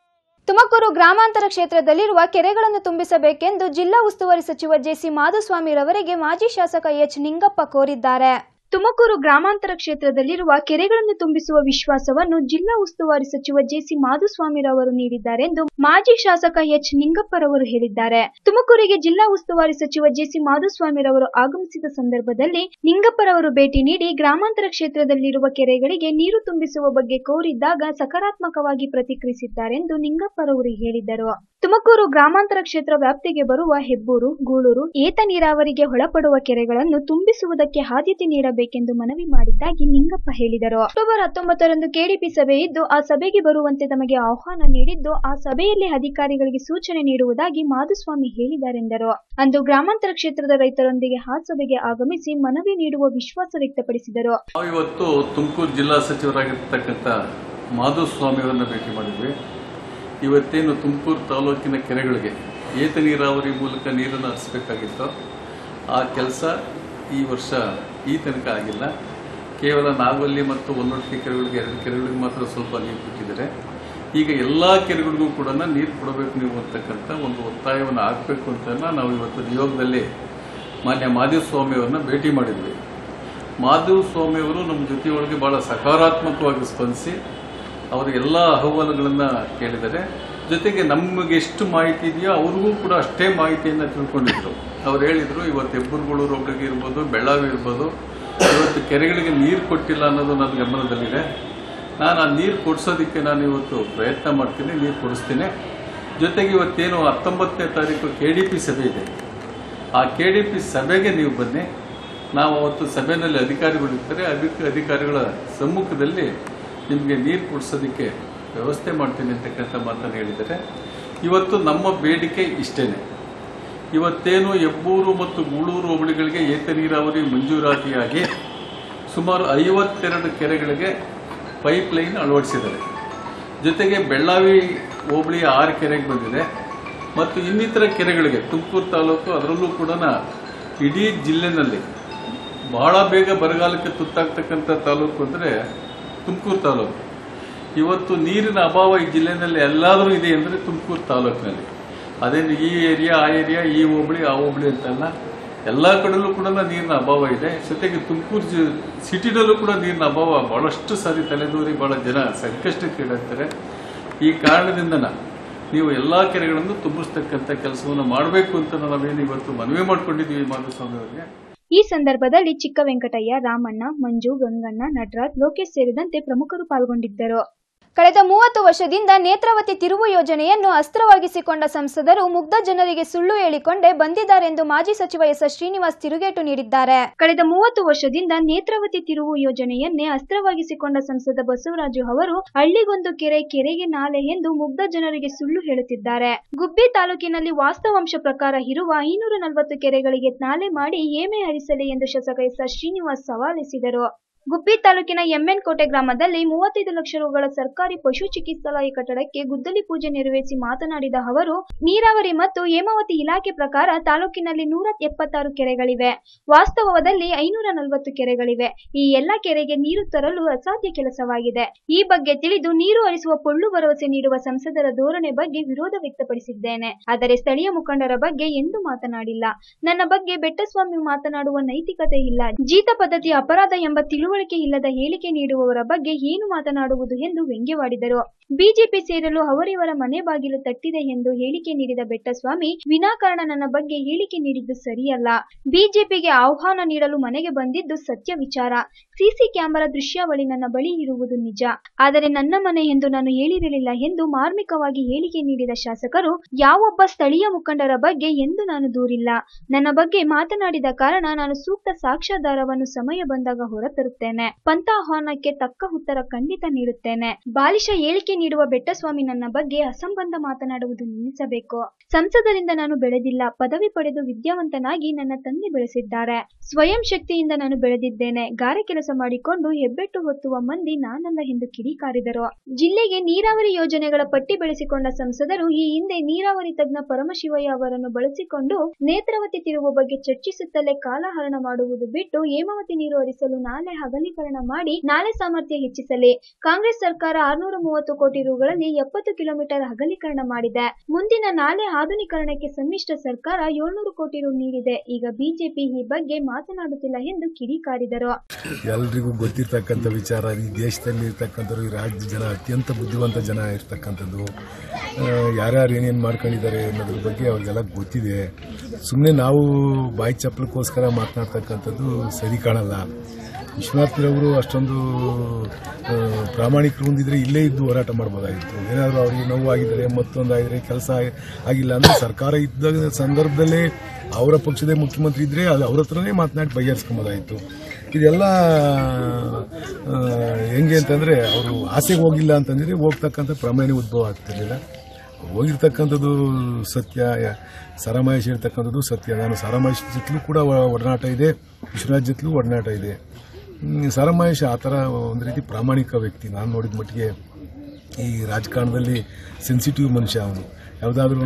Speaker 1: ತುಮಕೂರು ಗ್ರಾಮಾಂತರ ಕ್ಷೇತ್ರದಲ್ಲಿರುವ ಕೆರೆಗಳನ್ನು ತುಂಬಿಸಬೇಕೆಂದು ಜಿಲ್ಲಾ ಉಸ್ತುವಾರಿ ಸಚಿವ ಜೆಸಿ ಮಾಧುಸ್ವಾಮಿರವರಿಗೆ ಮಾಜಿ ಶಾಸಕ ಎಚ್ ನಿಂಗಪ್ಪ ಕೋರಿದ್ದಾರೆ ತುಮಕೂರು ಗ್ರಾಮಾಂತರ ಕ್ಷೇತ್ರದಲ್ಲಿರುವ ಕೆರೆಗಳನ್ನು ತುಂಬಿಸುವ ವಿಶ್ವಾಸವನ್ನು ಜಿಲ್ಲಾ ಉಸ್ತುವಾರಿ ಸಚಿವ ಜೆಸಿ ಮಾಧುಸ್ವಾಮಿರವರು ನೀಡಿದ್ದಾರೆಂದು ಮಾಜಿ ಶಾಸಕ ಎಚ್ ನಿಂಗಪ್ಪರವರು ಹೇಳಿದ್ದಾರೆ ತುಮಕೂರಿಗೆ ಜಿಲ್ಲಾ ಉಸ್ತುವಾರಿ ಸಚಿವ ಜೆಸಿ ಮಾಧುಸ್ವಾಮಿರವರು ಆಗಮಿಸಿದ ಸಂದರ್ಭದಲ್ಲಿ ನಿಂಗಪ್ಪರವರು ಭೇಟಿ ನೀಡಿ ಗ್ರಾಮಾಂತರ ಕ್ಷೇತ್ರದಲ್ಲಿರುವ ಕೆರೆಗಳಿಗೆ ನೀರು ತುಂಬಿಸುವ ಬಗ್ಗೆ ಕೋರಿದ್ದಾಗ ಸಕಾರಾತ್ಮಕವಾಗಿ ಪ್ರತಿಕ್ರಿಯಿಸಿದ್ದಾರೆಂದು ನಿಂಗಪ್ಪರವರು ಹೇಳಿದರು ತುಮಕೂರು ಗ್ರಾಮಾಂತರ ಕ್ಷೇತ್ರ ವ್ಯಾಪ್ತಿಗೆ ಬರುವ ಹೆಬ್ಬೂರು ಗೂಳೂರು ಏತ ನೀರಾವರಿಗೆ ಒಳಪಡುವ ಕೆರೆಗಳನ್ನು ತುಂಬಿಸುವುದಕ್ಕೆ ಆದ್ಯತೆ ನೀಡಬೇಕೆಂದು ಮನವಿ ಮಾಡಿದ್ದಾಗಿ ನಿಂಗಪ್ಪ ಹೇಳಿದರು ಅಕ್ಟೋಬರ್ ಹತ್ತೊಂಬತ್ತರಂದು ಕೆಡಿಪಿ ಸಭೆ ಇದ್ದು ಆ ಸಭೆಗೆ ಬರುವಂತೆ ತಮಗೆ ಆಹ್ವಾನ ನೀಡಿದ್ದು ಆ ಸಭೆಯಲ್ಲಿ ಅಧಿಕಾರಿಗಳಿಗೆ ಸೂಚನೆ ನೀಡುವುದಾಗಿ ಮಾಧುಸ್ವಾಮಿ ಹೇಳಿದ್ದಾರೆಂದರು ಅಂದು ಗ್ರಾಮಾಂತರ ಕ್ಷೇತ್ರದ ರೈತರೊಂದಿಗೆ ಆ ಸಭೆಗೆ ಆಗಮಿಸಿ ಮನವಿ ನೀಡುವ ವಿಶ್ವಾಸ ವ್ಯಕ್ತಪಡಿಸಿದರು
Speaker 6: ನಾವಿವತ್ತು ತುಮಕೂರು ಜಿಲ್ಲಾ ಸಚಿವರಾಗಿರ್ತಕ್ಕಂಥ ಮಾಧುಸ್ವಾಮಿಯವರನ್ನ ಭೇಟಿ ಮಾಡಿದ್ವಿ ಇವತ್ತೇನು ತುಮಕೂರು ತಾಲೂಕಿನ ಕೆರೆಗಳಿಗೆ ಏತ ನೀರಾವರಿ ಮೂಲಕ ನೀರನ್ನು ಹರಿಸಬೇಕಾಗಿತ್ತು ಆ ಕೆಲಸ ಈ ವರ್ಷ ಈ ತನಕ ಆಗಿಲ್ಲ ಕೇವಲ ನಾಗವಲ್ಲಿ ಮತ್ತು ಒನ್ನೊಟ್ಟಿಗೆ ಕೆರೆಗಳಿಗೆ ಎರಡು ಕೆರೆಗಳಿಗೆ ಮಾತ್ರ ಸ್ವಲ್ಪ ನೀರು ಬಿಟ್ಟಿದ್ದಾರೆ ಈಗ ಎಲ್ಲ ಕೆರೆಗಳಿಗೂ ಕೂಡ ನೀರು ಕೊಡಬೇಕು ನೀವು ಅಂತಕ್ಕಂಥ ಒಂದು ಒತ್ತಾಯವನ್ನು ಹಾಕಬೇಕು ಅಂತ ನಾವು ಇವತ್ತು ನಿಯೋಗದಲ್ಲಿ ಮಾನ್ಯ ಮಾಧುಸ್ವಾಮಿಯವರನ್ನ ಭೇಟಿ ಮಾಡಿದ್ವಿ ಮಾಧವ್ ಸ್ವಾಮಿ ಅವರು ನಮ್ಮ ಜೊತೆಯೊಳಗೆ ಬಹಳ ಸಕಾರಾತ್ಮಕವಾಗಿ ಸ್ಪಂದಿಸಿ ಅವರು ಎಲ್ಲ ಅಹವಾಲುಗಳನ್ನು ಕೇಳಿದ್ದಾರೆ ಜೊತೆಗೆ ನಮಗೆ ಎಷ್ಟು ಮಾಹಿತಿ ಇದೆಯೋ ಅವ್ರಿಗೂ ಕೂಡ ಅಷ್ಟೇ ಮಾಹಿತಿಯನ್ನು ತಿಳ್ಕೊಂಡಿದ್ರು ಅವ್ರು ಹೇಳಿದ್ರು ಇವತ್ತು ಹೆಬ್ಬೂರುಗಳೂರು ಒಬ್ಬರಿಗೆ ಇರ್ಬೋದು ಬೆಳ್ಳಾವಿ ಇರ್ಬೋದು ಇವತ್ತು ಕೆರೆಗಳಿಗೆ ನೀರು ಕೊಟ್ಟಿಲ್ಲ ಅನ್ನೋದು ನನ್ನ ಗಮನದಲ್ಲಿದೆ ನಾನು ಆ ನೀರು ಕೊಡಿಸೋದಕ್ಕೆ ನಾನು ಇವತ್ತು ಪ್ರಯತ್ನ ಮಾಡ್ತೀನಿ ನೀರು ಕೊಡಿಸ್ತೀನಿ ಜೊತೆಗೆ ಇವತ್ತೇನು ಹತ್ತೊಂಬತ್ತನೇ ತಾರೀಕು ಕೆ ಡಿ ಪಿ ಸಭೆ ಇದೆ ಆ ಕೆ ಡಿ ಪಿ ಸಭೆಗೆ ನೀವು ಬನ್ನಿ ನಾವು ಅವತ್ತು ಸಭೆಯಲ್ಲಿ ಅಧಿಕಾರಿಗಳಿರ್ತಾರೆ ಅದಕ್ಕೆ ಅಧಿಕಾರಿಗಳ ಸಮ್ಮುಖದಲ್ಲಿ ನಿಮಗೆ ನೀರು ಕೊಡಿಸೋದಕ್ಕೆ ವ್ಯವಸ್ಥೆ ಮಾಡ್ತೀನಿ ಅಂತಕ್ಕಂಥ ಮಾತನ್ನು ಹೇಳಿದ್ದಾರೆ ಇವತ್ತು ನಮ್ಮ ಬೇಡಿಕೆ ಇಷ್ಟೇನೆ ಇವತ್ತೇನು ಹೆಬ್ಬೂರು ಮತ್ತು ಗೂಳೂರು ಹೋಬಳಿಗಳಿಗೆ ಏತ ನೀರಾವರಿ ಮಂಜೂರಾತಿಯಾಗಿ ಸುಮಾರು ಐವತ್ತೆರಡು ಕೆರೆಗಳಿಗೆ ಪೈಪ್ ಲೈನ್ ಅಳವಡಿಸಿದ್ದಾರೆ ಜೊತೆಗೆ ಬೆಳ್ಳಾವಿ ಹೋಬಳಿಯ ಆರು ಕೆರೆಗೆ ಬಂದಿದೆ ಮತ್ತು ಇನ್ನಿತರ ಕೆರೆಗಳಿಗೆ ತುಮಕೂರು ತಾಲೂಕು ಅದರಲ್ಲೂ ಕೂಡ ಇಡೀ ಜಿಲ್ಲೆನಲ್ಲಿ ಬಹಳ ಬೇಗ ಬರಗಾಲಕ್ಕೆ ತುತ್ತಾಗ್ತಕ್ಕಂಥ ತಾಲೂಕು ಅಂದರೆ ತುಮಕೂರು ತಾಲೂಕು ಇವತ್ತು ನೀರಿನ ಅಭಾವ ಈ ಜಿಲ್ಲೆಯಲ್ಲಿ ಎಲ್ಲಾದರೂ ಇದೆ ಅಂದರೆ ತುಮಕೂರು ತಾಲೂಕಿನಲ್ಲಿ ಅದೇನು ಈ ಏರಿಯಾ ಆ ಏರಿಯಾ ಈ ಹೋಬಳಿ ಆ ಹೋಬಳಿ ಅಂತಲ್ಲ ಎಲ್ಲ ಕಡೆಯಲ್ಲೂ ಕೂಡ ನೀರಿನ ಅಭಾವ ಇದೆ ಜೊತೆಗೆ ತುಮಕೂರು ಜಿ- ಸಿಟಿನಲ್ಲೂ ಕೂಡ ನೀರಿನ ಅಭಾವ ಬಹಳಷ್ಟು ಸಾರಿ ತಲೆದೂರಿ ಬಹಳ ಜನ ಸಂಕಷ್ಟಕ್ಕೀಡಾಗ್ತಾರೆ ಈ ಕಾರಣದಿಂದನ ನೀವು ಎಲ್ಲ ಕೆರೆಗಳನ್ನು ತುಂಬಿಸ್ತಕ್ಕಂಥ ಕೆಲಸವನ್ನು ಮಾಡಬೇಕು ಅಂತ ನಾವೇನು ಇವತ್ತು ಮನವಿ ಮಾಡ್ಕೊಂಡಿದ್ದೀವಿ ಮಾಧುಸ್ವಾಮಿ ಅವರಿಗೆ
Speaker 1: ಈ ಸಂದರ್ಭದಲ್ಲಿ ಚಿಕ್ಕ ವೆಂಕಟಯ್ಯ ರಾಮಣ್ಣ ಮಂಜು ಗಂಗಣ್ಣ ನಟರಾಜ್ ಲೋಕೇಶ್ ಸೇರಿದಂತೆ ಪ್ರಮುಖರು ಪಾಲ್ಗೊಂಡಿದ್ದರು ಕಳೆದ ಮೂವತ್ತು ವರ್ಷದಿಂದ ನೇತ್ರಾವತಿ ತಿರುವು ಯೋಜನೆಯನ್ನು ಅಸ್ತ್ರವಾಗಿಸಿಕೊಂಡ ಸಂಸದರು ಮುಗ್ಧ ಜನರಿಗೆ ಸುಳ್ಳು ಹೇಳಿಕೊಂಡೇ ಬಂದಿದ್ದಾರೆಂದು ಮಾಜಿ ಸಚಿವ ಎಸ್ ಎಸ್ ಶ್ರೀನಿವಾಸ್ ತಿರುಗೇಟು ನೀಡಿದ್ದಾರೆ ಕಳೆದ ಮೂವತ್ತು ವರ್ಷದಿಂದ ನೇತ್ರಾವತಿ ತಿರುವು ಯೋಜನೆಯನ್ನೇ ಅಸ್ತ್ರವಾಗಿಸಿಕೊಂಡ ಸಂಸದ ಬಸವರಾಜು ಅವರು ಹಳ್ಳಿಗೊಂದು ಕೆರೆ ಕೆರೆಗೆ ನಾಲೆ ಎಂದು ಮುಗ್ಧ ಜನರಿಗೆ ಸುಳ್ಳು ಹೇಳುತ್ತಿದ್ದಾರೆ ಗುಬ್ಬಿ ತಾಲೂಕಿನಲ್ಲಿ ವಾಸ್ತವಾಂಶ ಪ್ರಕಾರ ಇರುವ ಐನೂರ ನಲವತ್ತು ಕೆರೆಗಳಿಗೆ ನಾಲೆ ಮಾಡಿ ಏಮೆ ಹರಿಸಲಿ ಎಂದು ಶಾಸಕ ಎಸ್ ಆರ್ ಶ್ರೀನಿವಾಸ್ ಸವಾಲೆಸೆದರು ಗುಬ್ಬಿ ತಾಲೂಕಿನ ಎಮ್ಎನ್ ಕೋಟೆ ಗ್ರಾಮದಲ್ಲಿ ಮೂವತ್ತೈದು ಲಕ್ಷ ರುಗಳ ಸರ್ಕಾರಿ ಪಶು ಚಿಕಿತ್ಸಾಲಯ ಕಟ್ಟಡಕ್ಕೆ ಗುದ್ದಲಿ ಪೂಜೆ ನೆರವೇರಿಸಿ ಮಾತನಾಡಿದ ಅವರು ನೀರಾವರಿ ಮತ್ತು ಹೇಮಾವತಿ ಇಲಾಖೆ ಪ್ರಕಾರ ತಾಲೂಕಿನಲ್ಲಿ ನೂರ ಎಪ್ಪತ್ತಾರು ಕೆರೆಗಳಿವೆ ವಾಸ್ತವದಲ್ಲಿ ಐನೂರ ನಲವತ್ತು ಕೆರೆಗಳಿವೆ ಈ ಎಲ್ಲ ಕೆರೆಗೆ ನೀರು ತರಲು ಅಸಾಧ್ಯ ಕೆಲಸವಾಗಿದೆ ಈ ಬಗ್ಗೆ ತಿಳಿದು ನೀರು ಹರಿಸುವ ಪೊಳ್ಳು ಭರವಸೆ ನೀಡುವ ಸಂಸದರ ಧೋರಣೆ ಬಗ್ಗೆ ವಿರೋಧ ವ್ಯಕ್ತಪಡಿಸಿದ್ದೇನೆ ಆದರೆ ಸ್ಥಳೀಯ ಮುಖಂಡರ ಬಗ್ಗೆ ಎಂದು ಮಾತನಾಡಿಲ್ಲ ನನ್ನ ಬಗ್ಗೆ ಬೆಟ್ಟಸ್ವಾಮಿ ಮಾತನಾಡುವ ನೈತಿಕತೆ ಇಲ್ಲ ಜೀತ ಪದ್ಧತಿ ಅಪರಾಧ ಎಂಬ ತಿಳುವಳಿಕೆ ತಿಳುವಳಿಕೆ ಇಲ್ಲದ ಹೇಳಿಕೆ ನೀಡುವವರ ಬಗ್ಗೆ ಏನು ಮಾತನಾಡುವುದು ಎಂದು ವ್ಯಂಗ್ಯವಾಡಿದರು ಬಿಜೆಪಿ ಸೇರಲು ಅವರಿವರ ಮನೆ ಬಾಗಿಲು ತಟ್ಟಿದೆ ಎಂದು ಹೇಳಿಕೆ ನೀಡಿದ ಬೆಟ್ಟಸ್ವಾಮಿ ವಿನಾಕಾರಣ ನನ್ನ ಬಗ್ಗೆ ಹೇಳಿಕೆ ನೀಡಿದ್ದು ಸರಿಯಲ್ಲ ಬಿಜೆಪಿಗೆ ಆಹ್ವಾನ ನೀಡಲು ಮನೆಗೆ ಬಂದಿದ್ದು ಸತ್ಯ ವಿಚಾರ ಸಿಸಿ ಕ್ಯಾಮೆರಾ ದೃಶ್ಯಾವಳಿ ನನ್ನ ಬಳಿ ಇರುವುದು ನಿಜ ಆದರೆ ನನ್ನ ಮನೆ ಎಂದು ನಾನು ಹೇಳಿರಲಿಲ್ಲ ಎಂದು ಮಾರ್ಮಿಕವಾಗಿ ಹೇಳಿಕೆ ನೀಡಿದ ಶಾಸಕರು ಯಾವೊಬ್ಬ ಸ್ಥಳೀಯ ಮುಖಂಡರ ಬಗ್ಗೆ ಎಂದು ನಾನು ದೂರಿಲ್ಲ ನನ್ನ ಬಗ್ಗೆ ಮಾತನಾಡಿದ ಕಾರಣ ನಾನು ಸೂಕ್ತ ಸಾಕ್ಷ್ಯಾಧಾರವನ್ನು ಸಮಯ ಬಂದಾಗ ಹೊರತರುತ್ತೇನೆ ಪಂಥ ಆಹ್ವಾನಕ್ಕೆ ತಕ್ಕ ಉತ್ತರ ಖಂಡಿತ ನೀಡುತ್ತೇನೆ ಬಾಲಿಶ ಹೇಳಿಕೆ ನೀಡುವ ಬೆಟ್ಟಸ್ವಾಮಿ ನನ್ನ ಬಗ್ಗೆ ಅಸಂಬಂಧ ಮಾತನಾಡುವುದು ನಿಲ್ಲಿಸಬೇಕು ಸಂಸದರಿಂದ ನಾನು ಬೆಳೆದಿಲ್ಲ ಪದವಿ ಪಡೆದು ವಿದ್ಯಾವಂತನಾಗಿ ನನ್ನ ತಂದೆ ಬೆಳೆಸಿದ್ದಾರೆ ಸ್ವಯಂ ಶಕ್ತಿಯಿಂದ ನಾನು ಬೆಳೆದಿದ್ದೇನೆ ಗಾರೆ ಕೆಲಸ ಮಾಡಿಕೊಂಡು ಹೆಬ್ಬೆಟ್ಟು ಹೊತ್ತುವ ಮಂದಿ ನಾನಲ್ಲ ಎಂದು ಕಿಡಿಕಾರಿದರು ಜಿಲ್ಲೆಗೆ ನೀರಾವರಿ ಯೋಜನೆಗಳ ಪಟ್ಟಿ ಬೆಳೆಸಿಕೊಂಡ ಸಂಸದರು ಈ ಹಿಂದೆ ನೀರಾವರಿ ತಜ್ಞ ಪರಮಶಿವಯ್ಯ ಅವರನ್ನು ಬಳಸಿಕೊಂಡು ನೇತ್ರಾವತಿ ತಿರುವು ಬಗ್ಗೆ ಚರ್ಚಿಸುತ್ತಲೇ ಕಾಲಹರಣ ಮಾಡುವುದು ಬಿಟ್ಟು ಹೇಮಾವತಿ ನೀರು ಹರಿಸಲು ನಾಲೆ ಅಗಲೀಕರಣ ಮಾಡಿ ನಾಲೆ ಸಾಮರ್ಥ್ಯ ಹೆಚ್ಚಿಸಲಿ ಕಾಂಗ್ರೆಸ್ ಸರ್ಕಾರ ಆರ್ನೂರ ಮೂವತ್ತು ಕೋಟಿ ರುಗಳಲ್ಲಿ ಎಪ್ಪತ್ತು ಕಿಲೋಮೀಟರ್ ಅಗಲೀಕರಣ ಮಾಡಿದೆ ಮುಂದಿನ ನಾಲೆ ಆಧುನೀಕರಣಕ್ಕೆ ಸಮ್ಮಿಶ್ರ ಸರ್ಕಾರ ಏಳ್ನೂರು ಕೋಟಿ ರು ನೀಡಿದೆ ಈಗ ಬಿಜೆಪಿ ಈ ಬಗ್ಗೆ ಮಾತನಾಡುತ್ತಿಲ್ಲ ಎಂದು ಕಿಡಿಕಾರಿದರು
Speaker 7: ಎಲ್ರಿಗೂ ಗೊತ್ತಿರ್ತಕ್ಕಂಥ ವಿಚಾರ ಈ ದೇಶದಲ್ಲಿ ಇರ್ತಕ್ಕಂಥವ್ರು ಈ ರಾಜ್ಯದ ಜನ ಅತ್ಯಂತ ಬುದ್ಧಿವಂತ ಜನ ಇರ್ತಕ್ಕಂಥದ್ದು ಆ, ಯಾರ್ಯಾರು ಏನೇನು ಮಾಡ್ಕೊಂಡಿದ್ದಾರೆ ಅನ್ನೋದ್ರ ಬಗ್ಗೆ ಅವ್ರಿಗೆಲ್ಲ ಗೊತ್ತಿದೆ ಸುಮ್ಮನೆ ನಾವು ಬಾಯಿ ಚಪ್ಪಲಕ್ಕೋಸ್ಕರ ಮಾತನಾಡ್ತಕ್ಕಂಥದ್ದು ಸರಿ ಕಾಣಲ್ಲ ವಿಶ್ವನಾಥ್ರವರು ಅಷ್ಟೊಂದು ಆ, ಪ್ರಾಮಾಣಿಕರು ಹೊಂದಿದ್ರೆ ಇಲ್ಲೇ ಇದ್ದು ಹೋರಾಟ ಮಾಡ್ಬೋದಾಗಿತ್ತು ಏನಾದರೂ ಅವರಿಗೆ ನೋವಾಗಿದ್ದರೆ ಮತ್ತೊಂದಾಗಿದ್ರೆ ಕೆಲಸ ಆಗಿಲ್ಲ ಅಂದರೆ ಸರ್ಕಾರ ಇದ್ದ ಸಂದರ್ಭದಲ್ಲೇ ಅವರ ಪಕ್ಷದ ಮುಖ್ಯಮಂತ್ರಿ ಇದ್ದರೆ ಅದು ಅವ್ರ ಹತ್ರನೇ ಮಾತನಾಡಿ ಬಗೆಹರಿಸ್ಕೊಂಬೋದಾಗಿತ್ತು ಇದೆಲ್ಲ ಆ, ಹೆಂಗೆ ಅಂತಂದರೆ ಅವರು ಆಸೆಗೆ ಹೋಗಿಲ್ಲ ಅಂತಂದರೆ ಹೋಗ್ತಕ್ಕಂಥ ಪ್ರಮೇಯ ಉದ್ಭವ ಆಗ್ತಿರ್ಲಿಲ್ಲ ಹೋಗಿರ್ತಕ್ಕಂಥದ್ದು ಸತ್ಯ ಸರಮಹೇಶ್ ಹೇಳ್ತಕ್ಕಂಥದ್ದು ಸತ್ಯ ನಾನು ಸರಮಹೇಶ್ ಜೊತೆಲೂ ಕೂಡ ಒ- ಒಡನಾಟ ಇದೆ ವಿಶ್ವನಾಥ್ ಜೊತೆಲೂ ಒಡನಾಟ ಇದೆ ಹ್ಮ್, ಸರಮಹೇಶ್ ಆ ಥರ ಒಂದು ರೀತಿ ಪ್ರಾಮಾಣಿಕ ವ್ಯಕ್ತಿ ನಾನು ನೋಡಿದ ಮಟ್ಟಿಗೆ ಈ ರಾಜಕಾರಣದಲ್ಲಿ ಸೆನ್ಸಿಟಿವ್ ಮನುಷ್ಯ ಅವನು ಯಾವುದಾದ್ರೂ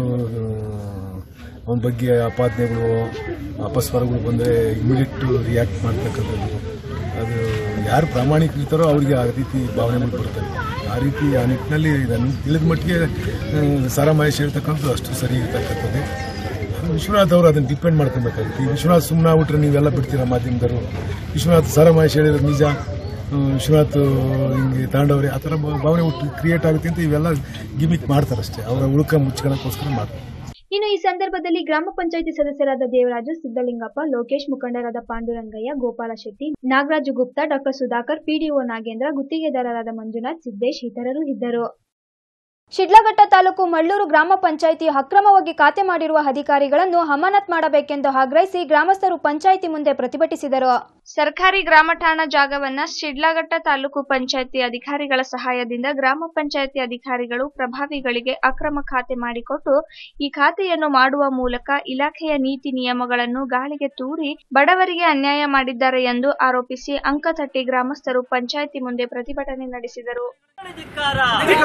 Speaker 7: ಅವನ ಬಗ್ಗೆ ಆಪಾದನೆಗಳು ಅಪಸ್ವರಗಳು ಬಂದರೆ ಇಮಿಡಿಯೇಟ್ ರಿಯಾಕ್ಟ್ ಮಾಡ್ತಕ್ಕಂಥದ್ದು ಅದು ಯಾರು ಪ್ರಾಮಾಣಿಕರಿರ್ತಾರೋ ಅವರಿಗೆ ಆ ರೀತಿ ಭಾವನೆಗಳು ಬರ್ತವೆ ಆ ರೀತಿ ಆ ನಿಟ್ಟಿನಲ್ಲಿ ನನಗೆ ತಿಳಿದ ಮಟ್ಟಿಗೆ ಆ, ಸಾರಾ ಮಹೇಶ್ ಹೇಳ್ತಕ್ಕಂಥದ್ದು ಅಷ್ಟು ಸರಿ ಇರ್ತಕ್ಕಂಥದ್ದು ವಿಶ್ವನಾಥ್ ಅವರು ಅದನ್ನು ಡಿಪೆಂಡ್ ಮಾಡ್ಕೊಬೇಕಾಗುತ್ತೆ ಈ ವಿಶ್ವನಾಥ್ ಸುಮ್ಮನೆ ಆಗ್ಬಿಟ್ರೆ ನೀವೆಲ್ಲ ಬಿಡ್ತೀರಾ ಮಾಧ್ಯಮದವರು ವಿಶ್ವನಾಥ್ ಸಾರಾ ಮಹೇಶ್ ಹೇಳಿರೋದು ನಿಜ ಆ, ವಿಶ್ವನಾಥ್ ಹಿಂಗೆ ತಾಂಡವ್ರೆ ಆ ಥರ ಭಾ- ಭಾವನೆ ಹುಟ್ಟು ಕ್ರಿಯೇಟ್ ಆಗುತ್ತೆ ಅಂತ ಇವೆಲ್ಲ ಗಿಮಿಕ್ ಮಾಡ್ತಾರಷ್ಟೇ ಅವರ ಉಳುಕ ಮುಚ್ಕೊಳ್ಳೋಕ್ಕೋಸ್ಕರ ಮಾಡ್ತಾರೆ
Speaker 1: ಇನ್ನು ಈ ಸಂದರ್ಭದಲ್ಲಿ ಗ್ರಾಮ ಪಂಚಾಯಿತಿ ಸದಸ್ಯರಾದ ದೇವರಾಜು ಸಿದ್ದಲಿಂಗಪ್ಪ ಲೋಕೇಶ್ ಮುಖಂಡರಾದ ಪಾಂಡುರಂಗಯ್ಯ ಗೋಪಾಲ ಶೆಟ್ಟಿ ನಾಗರಾಜು ಗುಪ್ತಾ ಡಾಕ್ಟರ್ ಸುಧಾಕರ್ ಪಿಡಿಒ ನಾಗೇಂದ್ರ ಗುತ್ತಿಗೆದಾರರಾದ ಮಂಜುನಾಥ್ ಸಿದ್ದೇಶ್ ಇತರರು ಇದ್ದರು ಶಿಡ್ಲಘಟ್ಟ ತಾಲೂಕು ಮಳ್ಳೂರು ಗ್ರಾಮ ಪಂಚಾಯಿತಿ ಅಕ್ರಮವಾಗಿ ಖಾತೆ ಮಾಡಿರುವ ಅಧಿಕಾರಿಗಳನ್ನು ಅಮಾನತ್ ಮಾಡಬೇಕೆಂದು ಆಗ್ರಹಿಸಿ ಗ್ರಾಮಸ್ಥರು ಪಂಚಾಯಿತಿ ಮುಂದೆ ಪ್ರತಿಭಟಿಸಿದರು
Speaker 2: ಸರ್ಕಾರಿ ಗ್ರಾಮ ಠಾಣಾ ಜಾಗವನ್ನ ಶಿಡ್ಲಘಟ್ಟ ತಾಲೂಕು ಪಂಚಾಯತಿ ಅಧಿಕಾರಿಗಳ ಸಹಾಯದಿಂದ ಗ್ರಾಮ ಪಂಚಾಯತಿ ಅಧಿಕಾರಿಗಳು ಪ್ರಭಾವಿಗಳಿಗೆ ಅಕ್ರಮ ಖಾತೆ ಮಾಡಿಕೊಟ್ಟು ಈ ಖಾತೆಯನ್ನು ಮಾಡುವ ಮೂಲಕ ಇಲಾಖೆಯ ನೀತಿ ನಿಯಮಗಳನ್ನು ಗಾಳಿಗೆ ತೂರಿ ಬಡವರಿಗೆ ಅನ್ಯಾಯ ಮಾಡಿದ್ದಾರೆ ಎಂದು ಆರೋಪಿಸಿ ಅಂಕತಟ್ಟಿ ಗ್ರಾಮಸ್ಥರು ಪಂಚಾಯತಿ ಮುಂದೆ ಪ್ರತಿಭಟನೆ ನಡೆಸಿದರು
Speaker 8: ಧಿಕ್ಕಾರ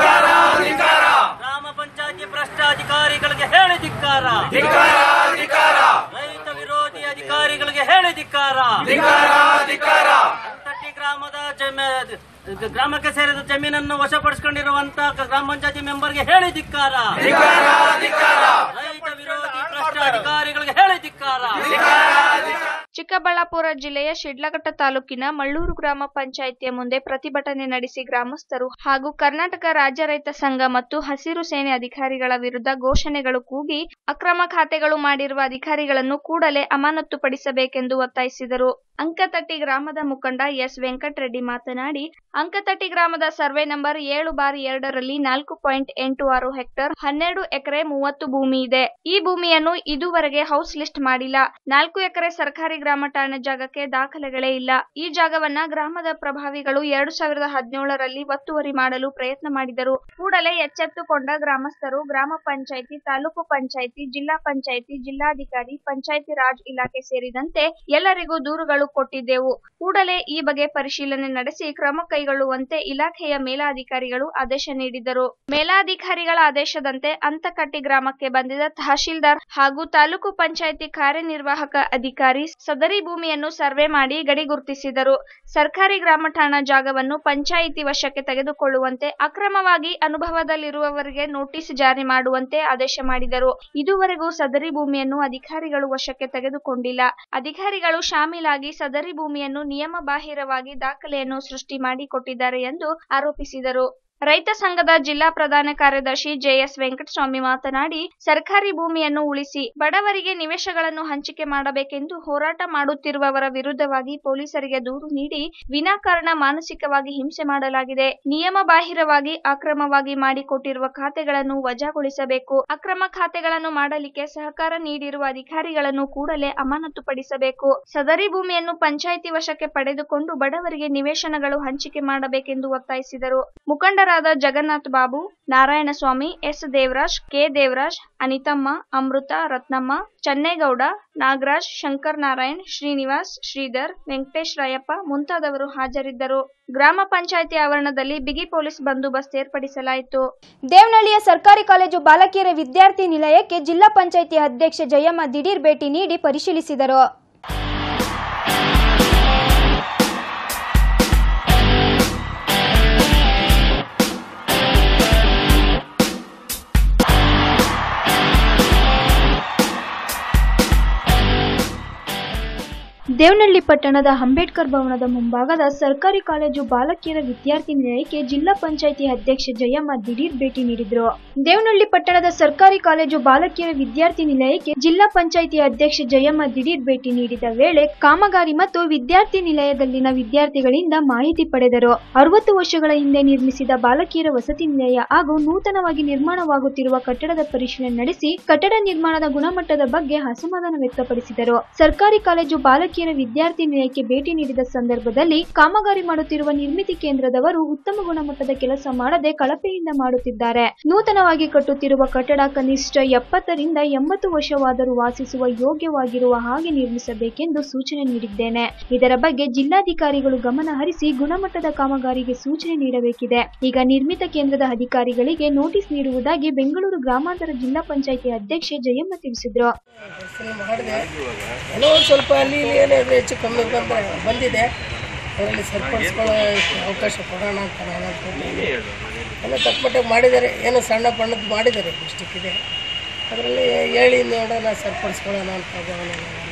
Speaker 8: ಗ್ರಾಮ ಪಂಚಾಯತಿ ಭ್ರಷ್ಟ ಅಧಿಕಾರಿಗಳಿಗೆ ಹೇಳಿ ಧಿಕ್ಕಾರ ರೈತ ವಿರೋಧಿ ಅಧಿಕಾರಿಗಳಿಗೆ ಹೇಳಿ ಧಿಕ್ಕಾರ ಅಂಕಟ್ಟಿ ಗ್ರಾಮದ ಜಮೀ- ಗ್ರಾಮಕ್ಕೆ ಸೇರಿದ ಜಮೀನನ್ನು ವಶಪಡಿಸಿಕೊಂಡಿರುವಂತ ಗ್ರಾಮ ಪಂಚಾಯತಿ ಮೆಂಬರ್ಗೆ ಹೇಳಿ ಧಿಕ್ಕಾರ ರೈತ ವಿರೋಧಿ ಭ್ರಷ್ಟ ಅಧಿಕಾರಿಗಳಿಗೆ ಹೇಳಿ ಧಿಕ್ಕಾರ
Speaker 2: ಚಿಕ್ಕಬಳ್ಳಾಪುರ ಜಿಲ್ಲೆಯ ಶಿಡ್ಲಘಟ್ಟ ತಾಲೂಕಿನ ಮಳ್ಳೂರು ಗ್ರಾಮ ಪಂಚಾಯಿತಿಯ ಮುಂದೆ ಪ್ರತಿಭಟನೆ ನಡೆಸಿ ಗ್ರಾಮಸ್ಥರು ಹಾಗೂ ಕರ್ನಾಟಕ ರಾಜ್ಯ ರೈತ ಸಂಘ ಮತ್ತು ಹಸಿರು ಸೇನೆ ಅಧಿಕಾರಿಗಳ ವಿರುದ್ಧ ಘೋಷಣೆಗಳು ಕೂಗಿ ಅಕ್ರಮ ಖಾತೆಗಳು ಮಾಡಿರುವ ಅಧಿಕಾರಿಗಳನ್ನು ಕೂಡಲೇ ಅಮಾನತುಪಡಿಸಬೇಕೆಂದು ಒತ್ತಾಯಿಸಿದರು ಅಂಕತಟ್ಟಿ ಗ್ರಾಮದ ಮುಖಂಡ ಎಸ್ ವೆಂಕಟರೆಡ್ಡಿ ಮಾತನಾಡಿ ಅಂಕತಟ್ಟಿ ಗ್ರಾಮದ ಸರ್ವೆ ನಂಬರ್ ಏಳು ಬಾರಿ ಎರಡರಲ್ಲಿ ನಾಲ್ಕು ಪಾಯಿಂಟ್ ಎಂಟು ಆರು ಹೆಕ್ಟೇರ್ ಹನ್ನೆರಡು ಎಕರೆ ಮೂವತ್ತು ಭೂಮಿ ಇದೆ ಈ ಭೂಮಿಯನ್ನು ಇದುವರೆಗೆ ಹೌಸ್ ಲಿಸ್ಟ್ ಮಾಡಿಲ್ಲ ನಾಲ್ಕು ಎಕರೆ ಸರ್ಕಾರಿ ಗ್ರಾಮ ಠಾಣೆ ಜಾಗಕ್ಕೆ ದಾಖಲೆಗಳೇ ಇಲ್ಲ ಈ ಜಾಗವನ್ನ ಗ್ರಾಮದ ಪ್ರಭಾವಿಗಳು ಎರಡು ಸಾವಿರದ ಹದಿನೇಳರಲ್ಲಿ ಒತ್ತುವರಿ ಮಾಡಲು ಪ್ರಯತ್ನ ಮಾಡಿದರು ಕೂಡಲೇ ಎಚ್ಚೆತ್ತುಕೊಂಡ ಗ್ರಾಮಸ್ಥರು ಗ್ರಾಮ ಪಂಚಾಯಿತಿ ತಾಲೂಕು ಪಂಚಾಯಿತಿ ಜಿಲ್ಲಾ ಪಂಚಾಯಿತಿ ಜಿಲ್ಲಾಧಿಕಾರಿ ಪಂಚಾಯಿತಿ ರಾಜ್ ಇಲಾಖೆ ಸೇರಿದಂತೆ ಎಲ್ಲರಿಗೂ ದೂರುಗಳು ಕೊಟ್ಟಿದ್ದೆವು ಕೂಡಲೇ ಈ ಬಗ್ಗೆ ಪರಿಶೀಲನೆ ನಡೆಸಿ ಕ್ರಮ ಕೈಗೊಳ್ಳುವಂತೆ ಇಲಾಖೆಯ ಮೇಲಾಧಿಕಾರಿಗಳು ಆದೇಶ ನೀಡಿದರು ಮೇಲಾಧಿಕಾರಿಗಳ ಆದೇಶದಂತೆ ಅಂತಕಟ್ಟಿ ಗ್ರಾಮಕ್ಕೆ ಬಂದಿದ್ದ ತಹಶೀಲ್ದಾರ್ ಹಾಗೂ ತಾಲೂಕು ಪಂಚಾಯಿತಿ ಕಾರ್ಯನಿರ್ವಾಹಕ ಅಧಿಕಾರಿ ಸದರಿ
Speaker 9: ಸದರಿ ಭೂಮಿಯನ್ನು ಸರ್ವೆ ಮಾಡಿ ಗಡಿ ಗುರುತಿಸಿದರು ಸರ್ಕಾರಿ ಗ್ರಾಮ ಠಾಣಾ ಜಾಗವನ್ನು ಪಂಚಾಯಿತಿ ವಶಕ್ಕೆ ತೆಗೆದುಕೊಳ್ಳುವಂತೆ ಅಕ್ರಮವಾಗಿ ಅನುಭವದಲ್ಲಿರುವವರಿಗೆ ನೋಟಿಸ್ ಜಾರಿ ಮಾಡುವಂತೆ ಆದೇಶ ಮಾಡಿದರು ಇದುವರೆಗೂ ಸದರಿ ಭೂಮಿಯನ್ನು ಅಧಿಕಾರಿಗಳು ವಶಕ್ಕೆ ತೆಗೆದುಕೊಂಡಿಲ್ಲ ಅಧಿಕಾರಿಗಳು ಶಾಮೀಲಾಗಿ ಸದರಿ ಭೂಮಿಯನ್ನು ನಿಯಮ ಬಾಹಿರವಾಗಿ ದಾಖಲೆಯನ್ನು ಸೃಷ್ಟಿ ಮಾಡಿಕೊಟ್ಟಿದ್ದಾರೆ ಎಂದು ಆರೋಪಿಸಿದರು ರೈತ ಸಂಘದ ಜಿಲ್ಲಾ ಪ್ರಧಾನ ಕಾರ್ಯದರ್ಶಿ ಜೆಎಸ್ ವೆಂಕಟಸ್ವಾಮಿ ಮಾತನಾಡಿ ಸರ್ಕಾರಿ ಭೂಮಿಯನ್ನು ಉಳಿಸಿ ಬಡವರಿಗೆ ನಿವೇಶಗಳನ್ನು ಹಂಚಿಕೆ ಮಾಡಬೇಕೆಂದು ಹೋರಾಟ ಮಾಡುತ್ತಿರುವವರ ವಿರುದ್ಧವಾಗಿ ಪೊಲೀಸರಿಗೆ ದೂರು ನೀಡಿ ವಿನಾಕಾರಣ ಮಾನಸಿಕವಾಗಿ ಹಿಂಸೆ ಮಾಡಲಾಗಿದೆ ನಿಯಮ ಬಾಹಿರವಾಗಿ ಅಕ್ರಮವಾಗಿ ಮಾಡಿಕೊಟ್ಟಿರುವ ಖಾತೆಗಳನ್ನು ವಜಾಗೊಳಿಸಬೇಕು ಅಕ್ರಮ ಖಾತೆಗಳನ್ನು ಮಾಡಲಿಕ್ಕೆ ಸಹಕಾರ ನೀಡಿರುವ ಅಧಿಕಾರಿಗಳನ್ನು ಕೂಡಲೇ ಅಮಾನತುಪಡಿಸಬೇಕು ಸದರಿ ಭೂಮಿಯನ್ನು ಪಂಚಾಯಿತಿ ವಶಕ್ಕೆ ಪಡೆದುಕೊಂಡು ಬಡವರಿಗೆ ನಿವೇಶನಗಳು ಹಂಚಿಕೆ ಮಾಡಬೇಕೆಂದು ಒತ್ತಾಯಿಸಿದರು ಮುಖಂಡರಾದ ಜಗನ್ನಾಥ್ ಬಾಬು ನಾರಾಯಣಸ್ವಾಮಿ ಎಸ್ ದೇವರಾಜ್ ಕೆ ದೇವರಾಜ್ ಅನಿತಮ್ಮ ಅಮೃತ ರತ್ನಮ್ಮ ಚನ್ನೇಗೌಡ ನಾಗರಾಜ್ ಶಂಕರ್ ನಾರಾಯಣ್ ಶ್ರೀನಿವಾಸ್ ಶ್ರೀಧರ್ ವೆಂಕಟೇಶ್ ರಾಯಪ್ಪ ಮುಂತಾದವರು ಹಾಜರಿದ್ದರು ಗ್ರಾಮ ಪಂಚಾಯಿತಿ ಆವರಣದಲ್ಲಿ ಬಿಗಿ ಪೊಲೀಸ್ ಬಂದೋಬಸ್ತ್ ಏರ್ಪಡಿಸಲಾಯಿತು
Speaker 1: ದೇವನಹಳ್ಳಿಯ ಸರ್ಕಾರಿ ಕಾಲೇಜು ಬಾಲಕಿಯರ ವಿದ್ಯಾರ್ಥಿ ನಿಲಯಕ್ಕೆ ಜಿಲ್ಲಾ ಪಂಚಾಯಿತಿ ಅಧ್ಯಕ್ಷೆ ಜಯಮ್ಮ ದಿಢೀರ್ ಭೇಟಿ ನೀಡಿ ಪರಿಶೀಲಿಸಿದರು ದೇವನಹಳ್ಳಿ ಪಟ್ಟಣದ ಅಂಬೇಡ್ಕರ್ ಭವನದ ಮುಂಭಾಗದ ಸರ್ಕಾರಿ ಕಾಲೇಜು ಬಾಲಕಿಯರ ವಿದ್ಯಾರ್ಥಿ ನಿಲಯಕ್ಕೆ ಜಿಲ್ಲಾ ಪಂಚಾಯಿತಿ ಅಧ್ಯಕ್ಷೆ ಜಯಮ್ಮ ದಿಢೀರ್ ಭೇಟಿ ನೀಡಿದ್ರು ದೇವನಹಳ್ಳಿ ಪಟ್ಟಣದ ಸರ್ಕಾರಿ ಕಾಲೇಜು ಬಾಲಕಿಯರ ವಿದ್ಯಾರ್ಥಿ ನಿಲಯಕ್ಕೆ ಜಿಲ್ಲಾ ಪಂಚಾಯಿತಿ ಅಧ್ಯಕ್ಷೆ ಜಯಮ್ಮ ದಿಢೀರ್ ಭೇಟಿ ನೀಡಿದ ವೇಳೆ ಕಾಮಗಾರಿ ಮತ್ತು ವಿದ್ಯಾರ್ಥಿ ನಿಲಯದಲ್ಲಿನ ವಿದ್ಯಾರ್ಥಿಗಳಿಂದ ಮಾಹಿತಿ ಪಡೆದರು ಅರವತ್ತು ವರ್ಷಗಳ ಹಿಂದೆ ನಿರ್ಮಿಸಿದ ಬಾಲಕಿಯರ ವಸತಿ ನಿಲಯ ಹಾಗೂ ನೂತನವಾಗಿ ನಿರ್ಮಾಣವಾಗುತ್ತಿರುವ ಕಟ್ಟಡದ ಪರಿಶೀಲನೆ ನಡೆಸಿ ಕಟ್ಟಡ ನಿರ್ಮಾಣದ ಗುಣಮಟ್ಟದ ಬಗ್ಗೆ ಅಸಮಾಧಾನ ವ್ಯಕ್ತಪಡಿಸಿದರು ಸರ್ಕಾರಿ ಕಾಲೇಜು ಬಾಲಕಿಯರ ವಿದ್ಯಾರ್ಥಿ ನಿಲಯಕ್ಕೆ ಭೇಟಿ ನೀಡಿದ ಸಂದರ್ಭದಲ್ಲಿ ಕಾಮಗಾರಿ ಮಾಡುತ್ತಿರುವ ನಿರ್ಮಿತಿ ಕೇಂದ್ರದವರು ಉತ್ತಮ ಗುಣಮಟ್ಟದ ಕೆಲಸ ಮಾಡದೆ ಕಳಪೆಯಿಂದ ಮಾಡುತ್ತಿದ್ದಾರೆ ನೂತನವಾಗಿ ಕಟ್ಟುತ್ತಿರುವ ಕಟ್ಟಡ ಕನಿಷ್ಠ ಎಪ್ಪತ್ತರಿಂದ ಎಂಬತ್ತು ವರ್ಷವಾದರೂ ವಾಸಿಸುವ ಯೋಗ್ಯವಾಗಿರುವ ಹಾಗೆ ನಿರ್ಮಿಸಬೇಕೆಂದು ಸೂಚನೆ ನೀಡಿದ್ದೇನೆ ಇದರ ಬಗ್ಗೆ ಜಿಲ್ಲಾಧಿಕಾರಿಗಳು ಗಮನ ಹರಿಸಿ ಗುಣಮಟ್ಟದ ಕಾಮಗಾರಿಗೆ ಸೂಚನೆ ನೀಡಬೇಕಿದೆ ಈಗ ನಿರ್ಮಿತ ಕೇಂದ್ರದ ಅಧಿಕಾರಿಗಳಿಗೆ ನೋಟಿಸ್ ನೀಡುವುದಾಗಿ ಬೆಂಗಳೂರು ಗ್ರಾಮಾಂತರ ಜಿಲ್ಲಾ ಪಂಚಾಯಿತಿ ಅಧ್ಯಕ್ಷೆ ಜಯಮ್ಮ ತಿಳಿಸಿದ್ರು
Speaker 10: ಮಾಡಿದೆ ಏನೋ ಒಂದು ಸ್ವಲ್ಪ ಅಲ್ಲಿ ಇಲ್ಲಿ ಏನಾದರೂ ಹೆಚ್ಚು ಕಮ್ಮಿ ಬಂದ ಬಂದಿದೆ ಅದರಲ್ಲಿ ಸರಿಪಡಿಸ್ಕೊಳ್ಳೋ ಅವಕಾಶ ಕೊಡೋಣ ಅಂತ ನಾನು ಅನ್ಕೊಂಡಿದ್ದೀನಿ ಏನೋ ತಕ್ಕಮಟ್ಟಿಗೆ ಮಾಡಿದ್ದಾರೆ ಏನೋ ಸಣ್ಣ ಪಣ್ಣದ್ದು ಮಾಡಿದ್ದಾರೆ ಮಿಸ್ಟೇಕ್ ಇದೆ ಅದರಲ್ಲಿ ಹೇಳಿ ನೋಡೋಣ ಸರಿಪಡಿಸ್ಕೊಳ್ಳೋಣ ಅಂತ ಭಾವನೆ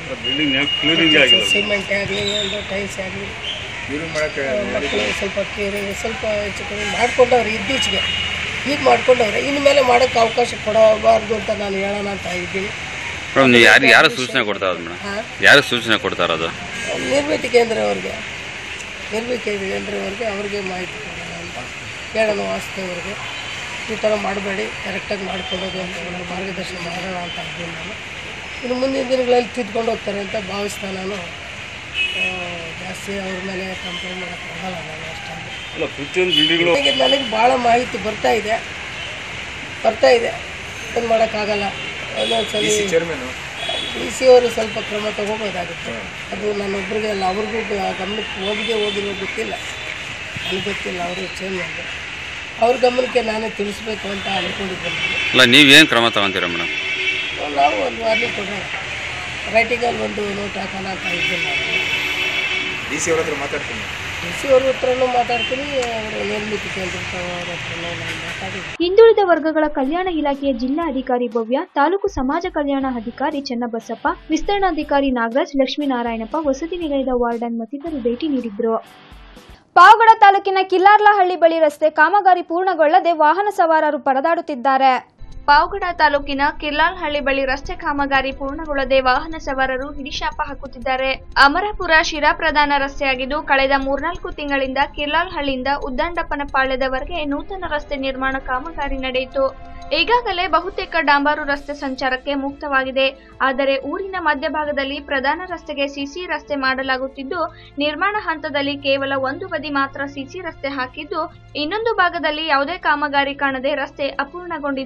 Speaker 10: ನಾನು. ಸಿಮೆಂಟ್ ಆಗಲಿ ಒಂದು ಟೈಲ್ಸ್ ಆಗಲಿ ಮಕ್ಕಳು ಸ್ವಲ್ಪ ಕ್ಯೂರಿಂಗ್ ಸ್ವಲ್ಪ ಹೆಚ್ಚು ಕಮ್ಮಿ ಮಾಡ್ಕೊಂಡವ್ರೆ ಇತ್ತೀಚೆಗೆ ಈಗ ಮಾಡ್ಕೊಂಡವ್ರೆ ಇನ್ನು ಮೇಲೆ ಮಾಡೋಕ್ಕೆ ಅವಕಾಶ ಕೊಡಬಾರ್ದು ಅಂತ ನಾನು ಹೇಳೋಣ ಅಂತ ಇದ್ದೀನಿ
Speaker 11: ಮೇಡಮ್ ನೀವು ಯಾರು ಯಾರು ಸೂಚನೆ ಕೊಡ್ತಾ ಇರೋದು ಮೇಡಮ್
Speaker 10: ಹಾಂ
Speaker 11: ಯಾರು ಸೂಚನೆ ಕೊಡ್ತಾ ಇರೋದು
Speaker 10: ನಿರ್ಮಿತಿ ಕೇಂದ್ರ ಅವ್ರಿಗೆ ನಿರ್ಮಿತಿ ಕೇಂದ್ರ ಅವ್ರಿಗೆ ಅವ್ರಿಗೆ ಮಾಹಿತಿ ಕೊಡೋಣ ಅಂತ ಹೇಳೋಣ ವಾಸ್ತವ್ರಿಗೆ ಈ ಥರ ಮಾಡಬೇಡಿ ಕರೆಕ್ಟಾಗಿ ಮಾಡ್ಕೊಳ್ಳೋದು ಅಂತ ಒಂದು ಮಾರ್ಗದರ್ಶನ ಮಾಡೋಣ ಅಂತ ಇದ್ದೀನಿ ನಾನು ಇನ್ನು ಮುಂದಿನ ದಿನಗಳಲ್ಲಿ ತಿದ್ಕೊಂಡು ಹೋಗ್ತಾರೆ ಅಂತ ಭಾವಿಸ್ತಾ ನಾನು ಆ, ಜಾಸ್ತಿ ಅವ್ರ ಮೇಲೆ ಕಂಪ್ಲೇಂಟ್ ಮಾಡೋಕ್ಕೆ ಆಗಲ್ಲ ನಾನು ಅಷ್ಟೊಂದು ನನಗೆ ನನಗೆ ಭಾಳ ಮಾಹಿತಿ ಬರ್ತಾ ಇದೆ ಬರ್ತಾ ಇದೆ ಏನು ಮಾಡೋಕ್ಕಾಗಲ್ಲ ಒಂದೊಂದ್ಸಲಿ ಡಿ ಸಿ ಅವರು ಸ್ವಲ್ಪ ಕ್ರಮ ತಗೋಬೋದಾಗುತ್ತೆ ಅದು ನನ್ನೊಬ್ಬರಿಗೆ ಅಲ್ಲ ಅವ್ರಿಗೂ ಗ- ಗಮನಕ್ಕೆ ಹೋಗಿದೆ ಹೋಗಿರೋ ಗೊತ್ತಿಲ್ಲ ನನಗೆ ಗೊತ್ತಿಲ್ಲ ಅವರು ಚೇಂಜ್ ಮಾಡಿದೆ ಅವ್ರ ಗಮನಕ್ಕೆ ನಾನೇ ತಿಳಿಸ್ಬೇಕು ಅಂತ ಅಂದ್ಕೊಂಡಿದ್ದೆ ನಾನು.
Speaker 11: ಅಲ್ಲ ನೀವೇನು ಕ್ರಮ ತಗೊಂತೀರಾ ಮೇಡಮ್
Speaker 10: ನಾವು ಒಂದು ವಾರ್ನಿಂಗ್ ಕೊಡೋಣ ರೈಟಿಂಗಲ್ಲಿ ಒಂದು ನೋಟ್ ಹಾಕೋಣ ಅಂತ ಇದ್ದೀನಿ ನಾನು
Speaker 12: ಡಿ ಸಿ ಅವ್ರ ಹತ್ರ ಮಾತಾಡ್ತೀನಿ
Speaker 10: ಡಿ ಸಿ ಅವ್ರ ಹತ್ರನೂ ಮಾತಾಡ್ತೀನಿ ಅವರು ನಿರ್ಮಿತಿ ಕೇಂದ್ರ ಅವ್ರ ಹತ್ರನೂ ನಾನು ಮಾತಾಡಿ
Speaker 1: ಹಿಂದುಳಿದ ವರ್ಗಗಳ ಕಲ್ಯಾಣ ಇಲಾಖೆಯ ಜಿಲ್ಲಾ ಅಧಿಕಾರಿ ಭವ್ಯ ತಾಲೂಕು ಸಮಾಜ ಕಲ್ಯಾಣ ಅಧಿಕಾರಿ ಚನ್ನಬಸಪ್ಪ ವಿಸ್ತರಣಾಧಿಕಾರಿ ನಾಗರಾಜ್ ಲಕ್ಷ್ಮೀನಾರಾಯಣಪ್ಪ ವಸತಿ ನಿಲಯದ ವಾರ್ಡನ್ ಮತ್ತಿತರರು ಭೇಟಿ ನೀಡಿದ್ರು ಪಾವಗಡ ತಾಲೂಕಿನ ಕಿಲ್ಲಾರ್ಲಹಳ್ಳಿ ಬಳಿ ರಸ್ತೆ ಕಾಮಗಾರಿ ಪೂರ್ಣಗೊಳ್ಳದೆ ವಾಹನ ಸವಾರರು ಪರದಾಡುತ್ತಿದ್ದಾರೆ
Speaker 9: ಪಾವಗಡ ತಾಲೂಕಿನ ಕಿರ್ಲಾಲ್ಹಳ್ಳಿ ಬಳಿ ರಸ್ತೆ ಕಾಮಗಾರಿ ಪೂರ್ಣಗೊಳ್ಳದೆ ವಾಹನ ಸವಾರರು ಹಿಡಿಶಾಪ ಹಾಕುತ್ತಿದ್ದಾರೆ ಅಮರಪುರ ಶಿರಾ ಪ್ರಧಾನ ರಸ್ತೆಯಾಗಿದ್ದು ಕಳೆದ ಮೂರ್ನಾಲ್ಕು ತಿಂಗಳಿಂದ ಕಿರ್ಲಾಲ್ಹಳ್ಳಿಯಿಂದ ಉದ್ದಂಡಪ್ಪನಪಾಳ್ಯದವರೆಗೆ ನೂತನ ರಸ್ತೆ ನಿರ್ಮಾಣ ಕಾಮಗಾರಿ ನಡೆಯಿತು ಈಗಾಗಲೇ ಬಹುತೇಕ ಡಾಂಬಾರು ರಸ್ತೆ ಸಂಚಾರಕ್ಕೆ ಮುಕ್ತವಾಗಿದೆ ಆದರೆ ಊರಿನ ಮಧ್ಯಭಾಗದಲ್ಲಿ ಪ್ರಧಾನ ರಸ್ತೆಗೆ ಸಿಸಿ ರಸ್ತೆ ಮಾಡಲಾಗುತ್ತಿದ್ದು ನಿರ್ಮಾಣ ಹಂತದಲ್ಲಿ ಕೇವಲ ಒಂದು ಬದಿ ಮಾತ್ರ ಸಿಸಿ ರಸ್ತೆ ಹಾಕಿದ್ದು ಇನ್ನೊಂದು ಭಾಗದಲ್ಲಿ ಯಾವುದೇ ಕಾಮಗಾರಿ ಕಾಣದೆ ರಸ್ತೆ ಅಪೂರ್ಣಗೊಂಡಿದೆ ಚೂರು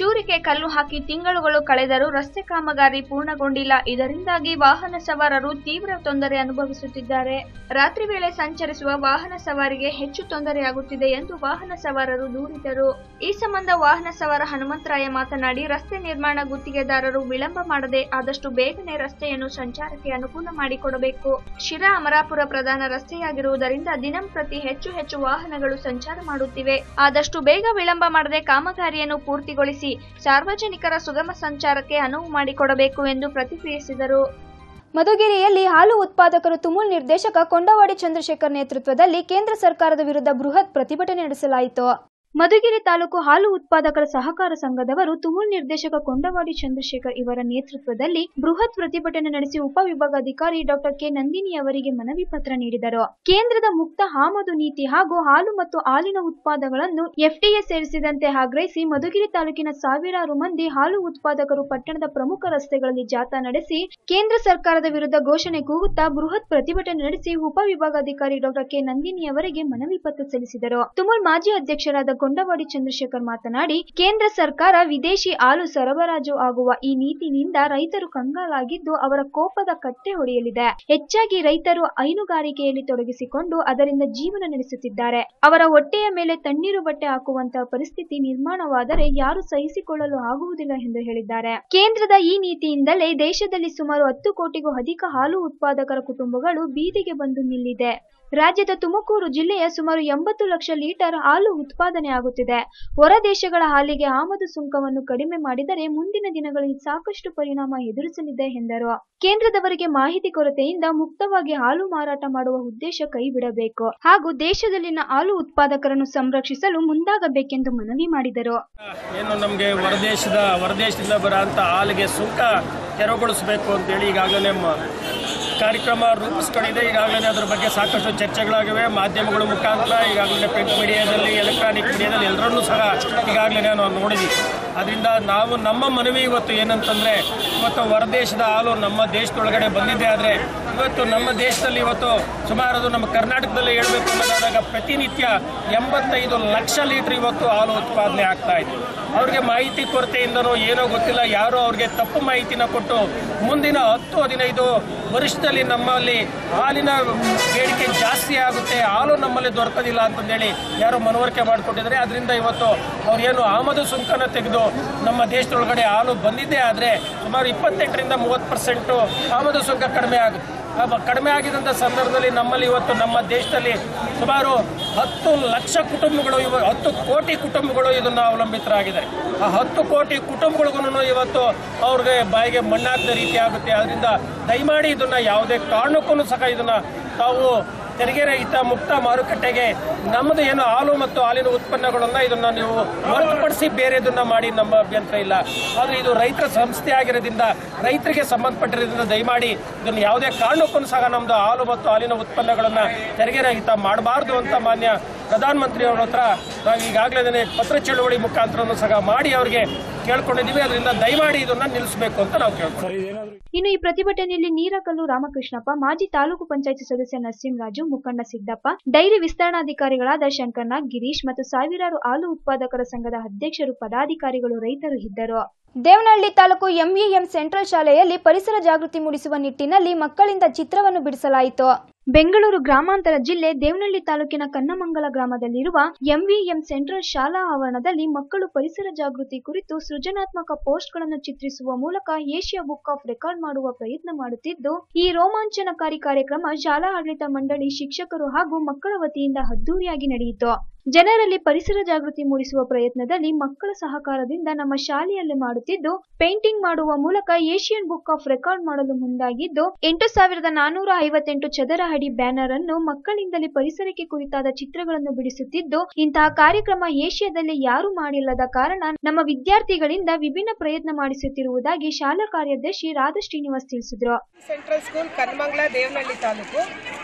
Speaker 9: ತೂರಿಗೆ ಕಲ್ಲು ಹಾಕಿ ತಿಂಗಳುಗಳು ಕಳೆದರೂ ರಸ್ತೆ ಕಾಮಗಾರಿ ಪೂರ್ಣಗೊಂಡಿಲ್ಲ ಇದರಿಂದಾಗಿ ವಾಹನ ಸವಾರರು ತೀವ್ರ ತೊಂದರೆ ಅನುಭವಿಸುತ್ತಿದ್ದಾರೆ ರಾತ್ರಿ ವೇಳೆ ಸಂಚರಿಸುವ ವಾಹನ ಸವಾರಿಗೆ ಹೆಚ್ಚು ತೊಂದರೆಯಾಗುತ್ತಿದೆ ಎಂದು ವಾಹನ ಸವಾರರು ದೂರಿದರು ಈ ಸಂಬಂಧ ವಾಹನ ಸವಾರ ಹನುಮಂತರಾಯ ಮಾತನಾಡಿ ರಸ್ತೆ ನಿರ್ಮಾಣ ಗುತ್ತಿಗೆದಾರರು ವಿಳಂಬ ಮಾಡದೆ ಆದಷ್ಟು ಬೇಗನೆ ರಸ್ತೆಯನ್ನು ಸಂಚಾರಕ್ಕೆ ಅನುಕೂಲ ಮಾಡಿಕೊಡಬೇಕು ಶಿರಾ ಅಮರಾಪುರ ಪ್ರಧಾನ ರಸ್ತೆಯಾಗಿರುವುದರಿಂದ ದಿನಂಪ್ರತಿ ಹೆಚ್ಚು ಹೆಚ್ಚು ವಾಹನಗಳು ಸಂಚಾರ ಮಾಡುತ್ತಿವೆ ಆದಷ್ಟು ಬೇಗ ವಿಳಂಬ ಮಾಡದೆ ಕಾಮಗಾರಿಯನ್ನು ಪೂರ್ತಿಗೊಳಿಸಿ ಸಾರ್ವಜನಿಕರ ಸುಗಮ ಸಂಚಾರಕ್ಕೆ ಅನುವು ಮಾಡಿಕೊಡಬೇಕು ಎಂದು ಪ್ರತಿಕ್ರಿಯಿಸಿದರು
Speaker 1: ಮಧುಗಿರಿಯಲ್ಲಿ ಹಾಲು ಉತ್ಪಾದಕರು ತುಮುಲ್ ನಿರ್ದೇಶಕ ಕೊಂಡವಾಡಿ ಚಂದ್ರಶೇಖರ್ ನೇತೃತ್ವದಲ್ಲಿ ಕೇಂದ್ರ ಸರ್ಕಾರದ ವಿರುದ್ಧ ಬೃಹತ್ ಪ್ರತಿಭಟನೆ ನಡೆಸಲಾಯಿತು ಮಧುಗಿರಿ ತಾಲೂಕು ಹಾಲು ಉತ್ಪಾದಕರ ಸಹಕಾರ ಸಂಘದವರು ತುಮುಲ್ ನಿರ್ದೇಶಕ ಕೊಂಡವಾಡಿ ಚಂದ್ರಶೇಖರ್ ಇವರ ನೇತೃತ್ವದಲ್ಲಿ ಬೃಹತ್ ಪ್ರತಿಭಟನೆ ನಡೆಸಿ ಉಪವಿಭಾಗಾಧಿಕಾರಿ ಡಾಕ್ಟರ್ ಕೆ ನಂದಿನಿ ಅವರಿಗೆ ಮನವಿ ಪತ್ರ ನೀಡಿದರು ಕೇಂದ್ರದ ಮುಕ್ತ ಆಮದು ನೀತಿ ಹಾಗೂ ಹಾಲು ಮತ್ತು ಹಾಲಿನ ಉತ್ಪಾದಗಳನ್ನು ಎಫ್ಟಿಎ ಸೇರಿಸಿದಂತೆ ಆಗ್ರಹಿಸಿ ಮಧುಗಿರಿ ತಾಲೂಕಿನ ಸಾವಿರಾರು ಮಂದಿ ಹಾಲು ಉತ್ಪಾದಕರು ಪಟ್ಟಣದ ಪ್ರಮುಖ ರಸ್ತೆಗಳಲ್ಲಿ ಜಾಥಾ ನಡೆಸಿ ಕೇಂದ್ರ ಸರ್ಕಾರದ ವಿರುದ್ಧ ಘೋಷಣೆ ಕೂಗುತ್ತಾ ಬೃಹತ್ ಪ್ರತಿಭಟನೆ ನಡೆಸಿ ಉಪವಿಭಾಗಾಧಿಕಾರಿ ಡಾಕ್ಟರ್ ಕೆ ನಂದಿನಿ ಅವರಿಗೆ ಮನವಿ ಪತ್ರ ಸಲ್ಲಿಸಿದರು ತುಮುಲ್ ಮಾಜಿ ಅಧ್ಯಕ್ಷರಾದ ಕೊಂಡವಾಡಿ ಚಂದ್ರಶೇಖರ್ ಮಾತನಾಡಿ ಕೇಂದ್ರ ಸರ್ಕಾರ ವಿದೇಶಿ ಹಾಲು ಸರಬರಾಜು ಆಗುವ ಈ ನೀತಿನಿಂದ ರೈತರು ಕಂಗಾಲಾಗಿದ್ದು ಅವರ ಕೋಪದ ಕಟ್ಟೆ ಹೊಡೆಯಲಿದೆ ಹೆಚ್ಚಾಗಿ ರೈತರು ಹೈನುಗಾರಿಕೆಯಲ್ಲಿ ತೊಡಗಿಸಿಕೊಂಡು ಅದರಿಂದ ಜೀವನ ನಡೆಸುತ್ತಿದ್ದಾರೆ ಅವರ ಹೊಟ್ಟೆಯ ಮೇಲೆ ತಣ್ಣೀರು ಬಟ್ಟೆ ಹಾಕುವಂತಹ ಪರಿಸ್ಥಿತಿ ನಿರ್ಮಾಣವಾದರೆ ಯಾರು ಸಹಿಸಿಕೊಳ್ಳಲು ಆಗುವುದಿಲ್ಲ ಎಂದು ಹೇಳಿದ್ದಾರೆ ಕೇಂದ್ರದ ಈ ನೀತಿಯಿಂದಲೇ ದೇಶದಲ್ಲಿ ಸುಮಾರು ಹತ್ತು ಕೋಟಿಗೂ ಅಧಿಕ ಹಾಲು ಉತ್ಪಾದಕರ ಕುಟುಂಬಗಳು ಬೀದಿಗೆ ಬಂದು ನಿಲ್ಲಿದೆ ರಾಜ್ಯದ ತುಮಕೂರು ಜಿಲ್ಲೆಯ ಸುಮಾರು ಎಂಬತ್ತು ಲಕ್ಷ ಲೀಟರ್ ಹಾಲು ಉತ್ಪಾದನೆ ಆಗುತ್ತಿದೆ ಹೊರ ದೇಶಗಳ ಹಾಲಿಗೆ ಆಮದು ಸುಂಕವನ್ನು ಕಡಿಮೆ ಮಾಡಿದರೆ ಮುಂದಿನ ದಿನಗಳಲ್ಲಿ ಸಾಕಷ್ಟು ಪರಿಣಾಮ ಎದುರಿಸಲಿದೆ ಎಂದರು ಕೇಂದ್ರದವರಿಗೆ ಮಾಹಿತಿ ಕೊರತೆಯಿಂದ ಮುಕ್ತವಾಗಿ ಹಾಲು ಮಾರಾಟ ಮಾಡುವ ಉದ್ದೇಶ ಕೈಬಿಡಬೇಕು ಹಾಗೂ ದೇಶದಲ್ಲಿನ ಹಾಲು ಉತ್ಪಾದಕರನ್ನು ಸಂರಕ್ಷಿಸಲು ಮುಂದಾಗಬೇಕೆಂದು ಮನವಿ ಮಾಡಿದರು
Speaker 13: ಏನು ನಮಗೆ ಹೊರದೇಶದ ಹೊರದೇಶದಿಂದ ಬರೋಂಥ ಹಾಲಿಗೆ ಸುಂಕ ತೆರವುಗೊಳಿಸಬೇಕು ಅಂತೇಳಿ ಈಗಾಗಲೇ ಮ- ಕಾರ್ಯಕ್ರಮ ರೂಪಿಸ್ಕೊಂಡಿದೆ ಈಗಾಗಲೇ ಅದ್ರ ಬಗ್ಗೆ ಸಾಕಷ್ಟು ಚರ್ಚೆಗಳಾಗಿವೆ ಮಾಧ್ಯಮಗಳ ಮುಖಾಂತರ ಈಗಾಗಲೇ ಪ್ರಿಂಟ್ ಮೀಡಿಯಾದಲ್ಲಿ ಎಲೆಕ್ಟ್ರಾನಿಕ್ ಮೀಡಿಯಾದಲ್ಲಿ ಎಲ್ಲರನ್ನೂ ಸಹ ಈಗಾಗಲೇ ನಾವು ನೋಡಿದ್ವಿ ಅದರಿಂದ ನಾವು ನಮ್ಮ ಮನವಿ ಇವತ್ತು ಏನಂತಂದರೆ ಇವತ್ತು ಹೊರದೇಶದ ಹಾಲು ನಮ್ಮ ದೇಶದೊಳಗಡೆ ಬಂದಿದೆ ಆದರೆ ಇವತ್ತು ನಮ್ಮ ದೇಶದಲ್ಲಿ ಇವತ್ತು ಸುಮಾರು ಅದು ನಮ್ಮ ಕರ್ನಾಟಕದಲ್ಲಿ ಹೇಳಬೇಕು ಅನ್ನೋದಾದಾಗ ಪ್ರತಿನಿತ್ಯ ಎಂಬತ್ತೈದು ಲಕ್ಷ ಲೀಟರ್ ಇವತ್ತು ಹಾಲು ಉತ್ಪಾದನೆ ಆಗ್ತಾ ಇದೆ ಅವ್ರಿಗೆ ಮಾಹಿತಿ ಕೊರತೆಯಿಂದನೋ ಏನೋ ಗೊತ್ತಿಲ್ಲ ಯಾರೋ ಅವ್ರಿಗೆ ತಪ್ಪು ಮಾಹಿತಿನ ಕೊಟ್ಟು ಮುಂದಿನ ಹತ್ತು ಹದಿನೈದು ವರ್ಷದಲ್ಲಿ ನಮ್ಮಲ್ಲಿ ಹಾಲಿನ ಬೇಡಿಕೆ ಜಾಸ್ತಿ ಆಗುತ್ತೆ ಹಾಲು ನಮ್ಮಲ್ಲಿ ದೊರಕೋದಿಲ್ಲ ಅಂತಂದೇಳಿ ಯಾರೋ ಮನವರಿಕೆ ಮಾಡಿಕೊಟ್ಟಿದ್ದಾರೆ ಅದರಿಂದ ಇವತ್ತು ಅವ್ರು ಏನು ಆಮದು ಸುಂಕನ ತೆಗೆದು ನಮ್ಮ ದೇಶದೊಳಗಡೆ ಹಾಲು ಬಂದಿದ್ದೇ ಆದರೆ ಸುಮಾರು ಇಪ್ಪತ್ತೆಂಟರಿಂದ ಮೂವತ್ತು ಪರ್ಸೆಂಟು ಆಮದು ಸುಂಕ ಕಡಿಮೆ ಆಗುತ್ತೆ ಆ ಬ- ಕಡಿಮೆ ಆಗಿದಂಥ ಸಂದರ್ಭದಲ್ಲಿ ನಮ್ಮಲ್ಲಿ ಇವತ್ತು ನಮ್ಮ ದೇಶದಲ್ಲಿ ಸುಮಾರು ಹತ್ತು ಲಕ್ಷ ಕುಟುಂಬಗಳು ಇವ ಹತ್ತು ಕೋಟಿ ಕುಟುಂಬಗಳು ಇದನ್ನು ಅವಲಂಬಿತರಾಗಿದೆ ಆ ಹತ್ತು ಕೋಟಿ ಕುಟುಂಬಗಳಿಗೂ ಇವತ್ತು ಅವ್ರಿಗೆ ಬಾಯಿಗೆ ಮಣ್ಣಾಗದ ರೀತಿ ಆಗುತ್ತೆ ಅದರಿಂದ ದಯಮಾಡಿ ಇದನ್ನು ಯಾವುದೇ ಕಾರಣಕ್ಕೂ ಸಹ ಇದನ್ನು ತಾವು ತೆರಿಗೆ ರಹಿತ ಮುಕ್ತ ಮಾರುಕಟ್ಟೆಗೆ ನಮ್ಮದು ಏನು ಹಾಲು ಮತ್ತು ಹಾಲಿನ ಉತ್ಪನ್ನಗಳನ್ನು ಇದನ್ನು ನೀವು ಹೊರತುಪಡಿಸಿ ಬೇರೆದನ್ನ ಮಾಡಿ ನಮ್ಮ ಅಭ್ಯಂತರ ಇಲ್ಲ ಆದರೆ ಇದು ರೈತರ ಸಂಸ್ಥೆ ಆಗಿರೋದ್ರಿಂದ ರೈತರಿಗೆ ಸಂಬಂಧಪಟ್ಟಿರೋದ್ರಿಂದ ದಯಮಾಡಿ ಇದನ್ನು ಯಾವುದೇ ಕಾರಣಕ್ಕೂ ಸಹ ನಮ್ಮದು ಹಾಲು ಮತ್ತು ಹಾಲಿನ ಉತ್ಪನ್ನಗಳನ್ನು ತೆರಿಗೆ ರಹಿತ ಮಾಡಬಾರ್ದು ಅಂತ ಮಾನ್ಯ ಪ್ರಧಾನಮಂತ್ರಿ ಅವರ ಹತ್ರ ನಾವು ಈಗಾಗಲೇ ಪತ್ರ ಚಳುವಳಿ ಮುಖಾಂತರನೂ ಸಹ ಮಾಡಿ ಅವರಿಗೆ ಕೇಳ್ಕೊಂಡಿದ್ದೀವಿ ಅದರಿಂದ ದಯಮಾಡಿ ಇದನ್ನ ನಿಲ್ಲಿಸಬೇಕು ಅಂತ ನಾವು ಕೇಳ್ತೀವಿ
Speaker 1: ಇನ್ನು ಈ ಪ್ರತಿಭಟನೆಯಲ್ಲಿ ನೀರಕಲ್ಲು ರಾಮಕೃಷ್ಣಪ್ಪ ಮಾಜಿ ತಾಲೂಕು ಪಂಚಾಯತ್ ಸದಸ್ಯ ನರಸಿಂಹರಾಜು ಮುಖಂಡ ಸಿದ್ದಪ್ಪ ಡೈರಿ ವಿಸ್ತರಣಾಧಿಕಾರಿಗಳಾದ ಶಂಕರ್ನಾಗ್ ಗಿರೀಶ್ ಮತ್ತು ಸಾವಿರಾರು ಹಾಲು ಉತ್ಪಾದಕರ ಸಂಘದ ಅಧ್ಯಕ್ಷರು ಪದಾಧಿಕಾರಿಗಳು ರೈತರು ಇದ್ದರು ದೇವನಹಳ್ಳಿ ತಾಲೂಕು ಎಂಇಎಂ ಸೆಂಟ್ರಲ್ ಶಾಲೆಯಲ್ಲಿ ಪರಿಸರ ಜಾಗೃತಿ ಮೂಡಿಸುವ ನಿಟ್ಟಿನಲ್ಲಿ ಮಕ್ಕಳಿಂದ ಚಿತ್ರವನ್ನು ಬಿಡಿಸಲಾಯಿತು ಬೆಂಗಳೂರು ಗ್ರಾಮಾಂತರ ಜಿಲ್ಲೆ ದೇವನಹಳ್ಳಿ ತಾಲೂಕಿನ ಕನ್ನಮಂಗಲ ಗ್ರಾಮದಲ್ಲಿರುವ ಎಂವಿಎಂ ಸೆಂಟ್ರಲ್ ಶಾಲಾ ಆವರಣದಲ್ಲಿ ಮಕ್ಕಳು ಪರಿಸರ ಜಾಗೃತಿ ಕುರಿತು ಸೃಜನಾತ್ಮಕ ಪೋಸ್ಟ್ಗಳನ್ನು ಚಿತ್ರಿಸುವ ಮೂಲಕ ಏಷ್ಯಾ ಬುಕ್ ಆಫ್ ರೆಕಾರ್ಡ್ ಮಾಡುವ ಪ್ರಯತ್ನ ಮಾಡುತ್ತಿದ್ದು ಈ ರೋಮಾಂಚನಕಾರಿ ಕಾರ್ಯಕ್ರಮ ಶಾಲಾ ಆಡಳಿತ ಮಂಡಳಿ ಶಿಕ್ಷಕರು ಹಾಗೂ ಮಕ್ಕಳ ವತಿಯಿಂದ ಅದ್ದೂರಿಯಾಗಿ ನಡೆಯಿತು ಜನರಲ್ಲಿ ಪರಿಸರ ಜಾಗೃತಿ ಮೂಡಿಸುವ ಪ್ರಯತ್ನದಲ್ಲಿ ಮಕ್ಕಳ ಸಹಕಾರದಿಂದ ನಮ್ಮ ಶಾಲೆಯಲ್ಲಿ ಮಾಡುತ್ತಿದ್ದು ಪೇಂಟಿಂಗ್ ಮಾಡುವ ಮೂಲಕ ಏಷಿಯನ್ ಬುಕ್ ಆಫ್ ರೆಕಾರ್ಡ್ ಮಾಡಲು ಮುಂದಾಗಿದ್ದು ಎಂಟು ಸಾವಿರದ ನಾನೂರ ಐವತ್ತೆಂಟು ಚದರ ಅಡಿ ಬ್ಯಾನರ್ ಅನ್ನು ಮಕ್ಕಳಿಂದಲೇ ಪರಿಸರಕ್ಕೆ ಕುರಿತಾದ ಚಿತ್ರಗಳನ್ನು ಬಿಡಿಸುತ್ತಿದ್ದು ಇಂತಹ ಕಾರ್ಯಕ್ರಮ ಏಷ್ಯಾದಲ್ಲಿ ಯಾರೂ ಮಾಡಿಲ್ಲದ ಕಾರಣ ನಮ್ಮ ವಿದ್ಯಾರ್ಥಿಗಳಿಂದ ವಿಭಿನ್ನ ಪ್ರಯತ್ನ ಮಾಡಿಸುತ್ತಿರುವುದಾಗಿ ಶಾಲಾ ಕಾರ್ಯದರ್ಶಿ ರಾಧಾ ಶ್ರೀನಿವಾಸ್ ತಿಳಿಸಿದ್ರು
Speaker 10: ಸೆಂಟ್ರಲ್ ಸ್ಕೂಲ್ ಕನ್ಮಂಗ್ಲ ದೇವನಹಳ್ಳಿ ತಾಲೂಕು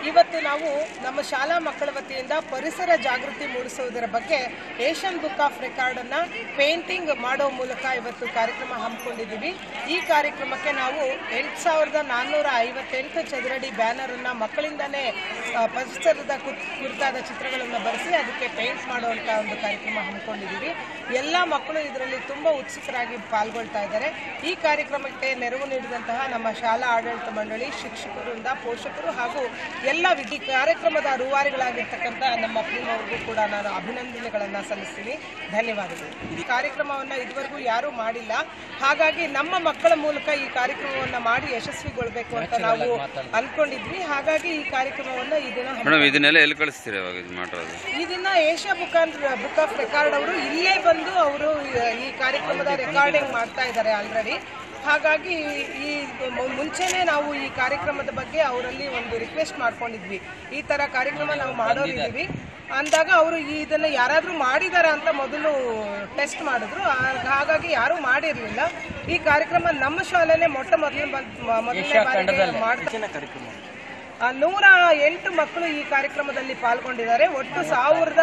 Speaker 10: ಇವತ್ತು ನಾವು ನಮ್ಮ ಶಾಲಾ ಮಕ್ಕಳ ವತಿಯಿಂದ ಪರಿಸರ ಜಾಗೃತಿ ಮೂಡಿಸುವುದರ ಬಗ್ಗೆ ಏಷ್ಯನ್ ಬುಕ್ ಆಫ್ ರೆಕಾರ್ಡ್ ಅನ್ನ ಪೇಂಟಿಂಗ್ ಮಾಡೋ ಮೂಲಕ ಇವತ್ತು ಕಾರ್ಯಕ್ರಮ ಹಮ್ಮಿಕೊಂಡಿದ್ದೀವಿ ಈ ಕಾರ್ಯಕ್ರಮಕ್ಕೆ ನಾವು ಎಂಟು ಸಾವಿರದ ನಾನ್ನೂರ ಐವತ್ತೆಂಟು ಚದರಡಿ ಬ್ಯಾನರ್ ಅನ್ನ ಮಕ್ಕಳಿಂದಾನೇ ಆ, ಪರಿಸರದ ಕುತ್- ಕುರಿತಾದ ಚಿತ್ರಗಳನ್ನು ಬರೆಸಿ ಅದಕ್ಕೆ ಪೇಂಟ್ ಮಾಡುವಂತ ಒಂದು ಕಾರ್ಯಕ್ರಮ ಹಮ್ಮಿಕೊಂಡಿದ್ದೀವಿ ಎಲ್ಲ ಮಕ್ಕಳು ಇದರಲ್ಲಿ ತುಂಬಾ ಉತ್ಸುಕರಾಗಿ ಪಾಲ್ಗೊಳ್ತಾ ಇದ್ದಾರೆ ಈ ಕಾರ್ಯಕ್ರಮಕ್ಕೆ ನೆರವು ನೀಡಿದಂತಹ ನಮ್ಮ ಶಾಲಾ ಆಡಳಿತ ಮಂಡಳಿ ಶಿಕ್ಷಕರಿಂದ ಪೋಷಕರು ಹಾಗೂ ಎಲ್ಲ ವಿಧಿ ಕಾರ್ಯಕ್ರಮದ ರೂವಾರಿಗಳಾಗಿರ್ತಕ್ಕಂಥ ನಮ್ಮ ಪ್ರೀಮ್ ಅವ್ರಿಗೂ ಕೂಡ ನಾನು ಅಭಿನಂದನೆಗಳನ್ನು ಸಲ್ಲಿಸ್ತೀನಿ ಧನ್ಯವಾದಗಳು ಈ ಕಾರ್ಯಕ್ರಮವನ್ನು ಇದುವರೆಗೂ ಯಾರೂ ಮಾಡಿಲ್ಲ ಹಾಗಾಗಿ ನಮ್ಮ ಮಕ್ಕಳ ಮೂಲಕ ಈ ಕಾರ್ಯಕ್ರಮವನ್ನು ಮಾಡಿ ಯಶಸ್ವಿಗೊಳ್ಬೇಕು ಅಂತ ನಾವು ಅನ್ಕೊಂಡಿದ್ವಿ ಹಾಗಾಗಿ ಈ ಕಾರ್ಯಕ್ರಮವನ್ನು ಈ ದಿನ ಹಮ್ಮಿ-
Speaker 11: ಮೇಡಮ್ ಇದನ್ನೆಲ್ಲ ಎಲ್ಲಿ ಕಳಿಸ್ತೀರಾ ಇವಾಗ ಇದು ಮಾಡಿರೋದು
Speaker 10: ಇದನ್ನ Asia book book of record ಅವರು ಇಲ್ಲೇ ಬಂದು ಅವರು ಈ ಕಾರ್ಯಕ್ರಮದ ರೆಕಾರ್ಡಿಂಗ್ ಮಾಡ್ತಾ ಇದ್ದಾರೆ ಆಲ್ರೆಡಿ ಹಾಗಾಗಿ ಈ ಮು- ಮುಂಚೆನೆ ನಾವು ಈ ಕಾರ್ಯಕ್ರಮದ ಬಗ್ಗೆ ಅವರಲ್ಲಿ ಒಂದು ರಿಕ್ವೆಸ್ಟ್ ಮಾಡ್ಕೊಂಡಿದ್ವಿ ಈ ತರ ಕಾರ್ಯಕ್ರಮ ನಾವು ಮಾಡೋರಿದ್ದೀವಿ ಅಂದಾಗ ಅವರು ಇದನ್ನ ಯಾರಾದ್ರೂ ಮಾಡಿದಾರ ಅಂತ ಮೊದಲು ಟೆಸ್ಟ್ ಮಾಡಿದ್ರು ಆ- ಹಾಗಾಗಿ ಯಾರೂ ಮಾಡಿರ್ಲಿಲ್ಲ ಈ ಕಾರ್ಯಕ್ರಮ ನಮ್ಮ ಶಾಲೆನೇ ಮೊಟ್ಟ ಮೊದಲು ಮೊದಲನೇ ಬಾರಿಗೆ ಮಾಡ್ತಾ ಆ, ನೂರ ಎಂಟು ಮಕ್ಕಳು ಈ ಕಾರ್ಯಕ್ರಮದಲ್ಲಿ ಪಾಲ್ಗೊಂಡಿದ್ದಾರೆ ಒಟ್ಟು ಸಾವಿರದ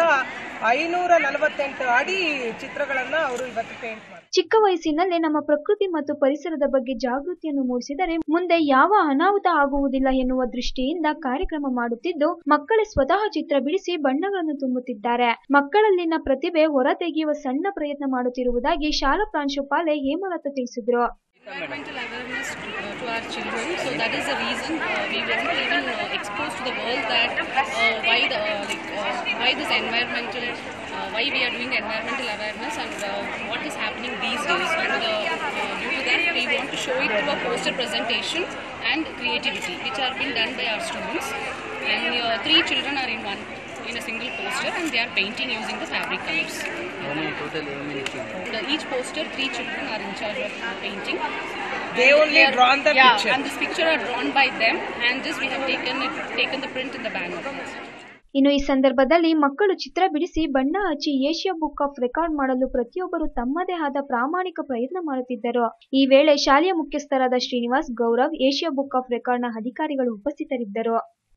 Speaker 10: ಐನೂರ ನಲವತ್ತೆಂಟು ಅಡಿ ಚಿತ್ರಗಳನ್ನ ಅವರು ಇವತ್ತು ಪೇಂಟ್ ಮಾಡಿದ್ದಾರೆ
Speaker 1: ಚಿಕ್ಕ ವಯಸ್ಸಿನಲ್ಲೇ ನಮ್ಮ ಪ್ರಕೃತಿ ಮತ್ತು ಪರಿಸರದ ಬಗ್ಗೆ ಜಾಗೃತಿಯನ್ನು ಮೂಡಿಸಿದರೆ ಮುಂದೆ ಯಾವ ಅನಾಹುತ ಆಗುವುದಿಲ್ಲ ಎನ್ನುವ ದೃಷ್ಟಿಯಿಂದ ಕಾರ್ಯಕ್ರಮ ಮಾಡುತ್ತಿದ್ದು ಮಕ್ಕಳೇ ಸ್ವತಃ ಚಿತ್ರ ಬಿಡಿಸಿ ಬಣ್ಣಗಳನ್ನು ತುಂಬುತ್ತಿದ್ದಾರೆ ಮಕ್ಕಳಲ್ಲಿನ ಪ್ರತಿಭೆ ಹೊರತೆಗೆಯುವ ಸಣ್ಣ ಪ್ರಯತ್ನ ಮಾಡುತ್ತಿರುವುದಾಗಿ ಶಾಲಾ ಪ್ರಾಂಶುಪಾಲೆ ಹೇಮಲತಾ ತಿಳಿಸಿದ್ರು
Speaker 14: environmental awareness to, uh, to our children. So that is the reason uh, we want to even uh, expose to the world that uh, why the uh, like uh, why this environmental uh, why we are doing environmental awareness and uh, what is happening these days. Due to, the, uh, due to that, we want to show it through a poster presentation and creativity, which are being done by our students. And uh, three children are in one in a single poster, and they are painting using the fabric colors.
Speaker 8: How many total, how many children?
Speaker 14: The, each poster, three children are in charge of painting.
Speaker 10: They only
Speaker 14: are-
Speaker 10: drawn the
Speaker 14: yeah,
Speaker 10: picture.
Speaker 14: and this picture are drawn by them, and this we have taken it, taken the print in the banner.
Speaker 1: ಇನ್ನು ಈ ಸಂದರ್ಭದಲ್ಲಿ ಮಕ್ಕಳು ಚಿತ್ರ ಬಿಡಿಸಿ ಬಣ್ಣ ಹಚ್ಚಿ Asia book of record ಮಾಡಲು ಪ್ರತಿಯೊಬ್ಬರು ತಮ್ಮದೇ ಆದ ಪ್ರಾಮಾಣಿಕ ಪ್ರಯತ್ನ ಮಾಡುತ್ತಿದ್ದರು ಈ ವೇಳೆ ಶಾಲೆಯ ಮುಖ್ಯಸ್ಥರಾದ Srinivas Gaurav Asia book of ರೆಕಾರ್ಡ್ನ ಅಧಿಕಾರಿಗಳು ಉಪಸ್ಥಿತರಿದ್ದರು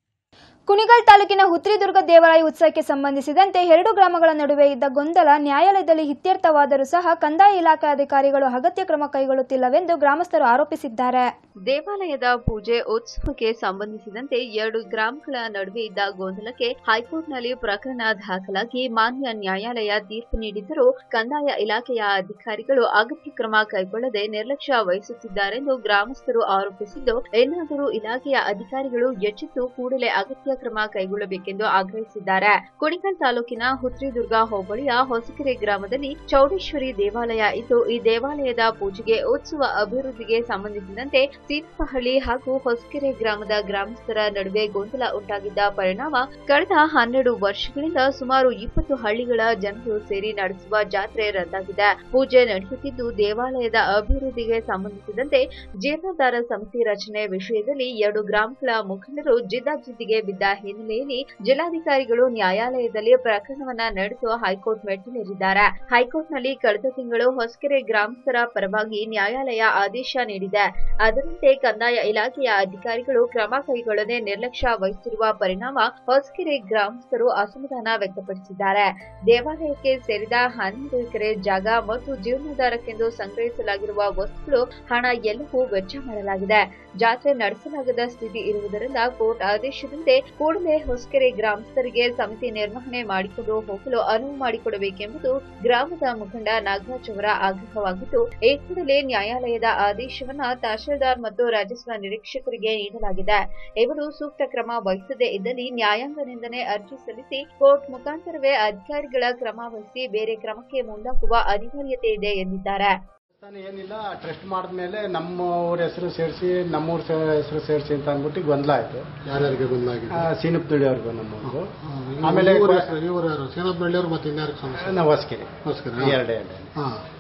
Speaker 1: ಕುಣಿಗಲ್ ತಾಲೂಕಿನ ಹುತ್ರಿದುರ್ಗ ದೇವಾಲಯ ಉತ್ಸವಕ್ಕೆ ಸಂಬಂಧಿಸಿದಂತೆ ಎರಡು ಗ್ರಾಮಗಳ ನಡುವೆ ಇದ್ದ ಗೊಂದಲ ನ್ಯಾಯಾಲಯದಲ್ಲಿ ಇತ್ಯರ್ಥವಾದರೂ ಸಹ ಕಂದಾಯ ಇಲಾಖೆ ಅಧಿಕಾರಿಗಳು ಅಗತ್ಯ ಕ್ರಮ ಕೈಗೊಳ್ಳುತ್ತಿಲ್ಲವೆಂದು ಗ್ರಾಮಸ್ಥರು ಆರೋಪಿಸಿದ್ದಾರೆ
Speaker 2: ದೇವಾಲಯದ ಪೂಜೆ ಉತ್ಸವಕ್ಕೆ ಸಂಬಂಧಿಸಿದಂತೆ ಎರಡು ಗ್ರಾಮಗಳ ನಡುವೆ ಇದ್ದ ಗೊಂದಲಕ್ಕೆ ಹೈಕೋರ್ಟ್ನಲ್ಲಿ ಪ್ರಕರಣ ದಾಖಲಾಗಿ ಮಾನ್ಯ ನ್ಯಾಯಾಲಯ ತೀರ್ಪು ನೀಡಿದ್ದರೂ ಕಂದಾಯ ಇಲಾಖೆಯ ಅಧಿಕಾರಿಗಳು ಅಗತ್ಯ ಕ್ರಮ ಕೈಗೊಳ್ಳದೆ ನಿರ್ಲಕ್ಷ್ಯ ವಹಿಸುತ್ತಿದ್ದಾರೆಂದು ಗ್ರಾಮಸ್ಥರು ಆರೋಪಿಸಿದ್ದು ಏನಾದರೂ ಇಲಾಖೆಯ ಅಧಿಕಾರಿಗಳು ಎಚ್ಚೆತ್ತು ಕೂಡಲೇ ಅಗತ್ಯ ಕ್ರಮ ಕೈಗೊಳ್ಳಬೇಕೆಂದು ಆಗ್ರಹಿಸಿದ್ದಾರೆ ಕುಣಿಗಲ್ ತಾಲೂಕಿನ ಹುತ್ರಿದುರ್ಗ ಹೋಬಳಿಯ ಹೊಸಕೆರೆ ಗ್ರಾಮದಲ್ಲಿ ಚೌಡೇಶ್ವರಿ ದೇವಾಲಯ ಇದ್ದು ಈ ದೇವಾಲಯದ ಪೂಜೆಗೆ ಉತ್ಸವ ಅಭಿವೃದ್ಧಿಗೆ ಸಂಬಂಧಿಸಿದಂತೆ ಸೀತಪಹಳ್ಳಿ ಹಾಗೂ ಹೊಸಕೆರೆ ಗ್ರಾಮದ ಗ್ರಾಮಸ್ಥರ ನಡುವೆ ಗೊಂದಲ ಉಂಟಾಗಿದ್ದ ಪರಿಣಾಮ ಕಳೆದ ಹನ್ನೆರಡು ವರ್ಷಗಳಿಂದ ಸುಮಾರು ಇಪ್ಪತ್ತು ಹಳ್ಳಿಗಳ ಜನರು ಸೇರಿ ನಡೆಸುವ ಜಾತ್ರೆ ರದ್ದಾಗಿದೆ ಪೂಜೆ ನಡೆಯುತ್ತಿದ್ದು ದೇವಾಲಯದ ಅಭಿವೃದ್ಧಿಗೆ ಸಂಬಂಧಿಸಿದಂತೆ ಜೀರ್ಣೋದ್ಧಾರ ಸಮಿತಿ ರಚನೆ ವಿಷಯದಲ್ಲಿ ಎರಡು ಗ್ರಾಮಗಳ ಮುಖಂಡರು ಜಿದ್ದಾಜಿದ್ದಿಗೆ ಬಿದ್ದ ಹಿನ್ನೆಲೆಯಲ್ಲಿ ಜಿಲ್ಲಾಧಿಕಾರಿಗಳು ನ್ಯಾಯಾಲಯದಲ್ಲಿ ಪ್ರಕರಣವನ್ನ ನಡೆಸು ಹೈಕೋರ್ಟ್ ಮೆಟ್ಟಿಲೇರಿದ್ದಾರೆ ಹೈಕೋರ್ಟ್ನಲ್ಲಿ ಕಳೆದ ತಿಂಗಳು ಹೊಸಕೆರೆ ಗ್ರಾಮಸ್ಥರ ಪರವಾಗಿ ನ್ಯಾಯಾಲಯ ಆದೇಶ ನೀಡಿದೆ ಅದರಂತೆ ಕಂದಾಯ ಇಲಾಖೆಯ ಅಧಿಕಾರಿಗಳು ಕ್ರಮ ಕೈಗೊಳ್ಳದೆ ನಿರ್ಲಕ್ಷ್ಯ ವಹಿಸಿರುವ ಪರಿಣಾಮ ಹೊಸಕೆರೆ ಗ್ರಾಮಸ್ಥರು ಅಸಮಾಧಾನ ವ್ಯಕ್ತಪಡಿಸಿದ್ದಾರೆ ದೇವಾಲಯಕ್ಕೆ ಸೇರಿದ ಹನ್ನೆರಡು ಎಕರೆ ಜಾಗ ಮತ್ತು ಜೀರ್ಣೋದ್ಧಾರಕ್ಕೆಂದು ಸಂಗ್ರಹಿಸಲಾಗಿರುವ ವಸ್ತುಗಳು ಹಣ ಎಲ್ಲವೂ ವೆಚ್ಚ ಮಾಡಲಾಗಿದೆ ಜಾತ್ರೆ ನಡೆಸಲಾಗದ ಸ್ಥಿತಿ ಇರುವುದರಿಂದ ಕೋರ್ಟ್ ಆದೇಶದಂತೆ ಕೂಡಲೇ ಹೊಸಕೆರೆ ಗ್ರಾಮಸ್ಥರಿಗೆ ಸಮಿತಿ ನಿರ್ವಹಣೆ ಮಾಡಿಕೊಂಡು ಹೋಗಲು ಅನುವು ಮಾಡಿಕೊಡಬೇಕೆಂಬುದು ಗ್ರಾಮದ ಮುಖಂಡ ನಾಗರಾಜ್ ಅವರ ಆಗ್ರಹವಾಗಿದ್ದು ಈ ಕೂಡಲೇ ನ್ಯಾಯಾಲಯದ ಆದೇಶವನ್ನ ತಹಶೀಲ್ದಾರ್ ಮತ್ತು ರಾಜಸ್ವ ನಿರೀಕ್ಷಕರಿಗೆ ನೀಡಲಾಗಿದೆ ಇವರು ಸೂಕ್ತ ಕ್ರಮ ವಹಿಸದೇ ಇದ್ದಲ್ಲಿ ನ್ಯಾಯಾಂಗದಿಂದಲೇ ಅರ್ಜಿ ಸಲ್ಲಿಸಿ ಕೋರ್ಟ್ ಮುಖಾಂತರವೇ ಅಧಿಕಾರಿಗಳ ಕ್ರಮ ವಹಿಸಿ ಬೇರೆ ಕ್ರಮಕ್ಕೆ ಮುಂದಾಗುವ ಅನಿವಾರ್ಯತೆ ಇದೆ ಎಂದಿದ್ದಾರೆ
Speaker 15: ದೇವಸ್ಥಾನ ಏನಿಲ್ಲ ಟ್ರಸ್ಟ್ ಮಾಡಿದ್ಮೇಲೆ ನಮ್ಮ ಊರ ಹೆಸರು ಸೇರಿಸಿ ನಮ್ಮೂರ ಹೆಸರು ಸೇರಿಸಿ ಅಂತ ಅಂದ್ಬಿಟ್ಟು ಗೊಂದಲ ಆಯ್ತು
Speaker 16: ಯಾರ್ಯಾರಿಗೆ ಗೊಂದಲ ಆಗಿದೆ
Speaker 15: ಸೀನಪ್ನಳ್ಳಿ ಅವ್ರಿಗೂ ನಮ್ಮೂರಿಗೂ
Speaker 16: ಆಮೇಲೆ
Speaker 15: ಆಮೇಲೆ
Speaker 16: ಇವ್ರ ಹೆಸರು ಇವ್ರು ಯಾರು ಸೇನಾ ಬೆಳ್ಳಿಯವರು ಮತ್ತೆ ಇನ್ಯಾರು ಸಮಸ್ಯೆ
Speaker 15: ನಾವು ಹೊಸಕೆರೆ
Speaker 16: ಹೊಸಕೆರೆ, ಹಾ.
Speaker 15: ಎರಡೇ ಎರಡೇ
Speaker 16: ಹಾ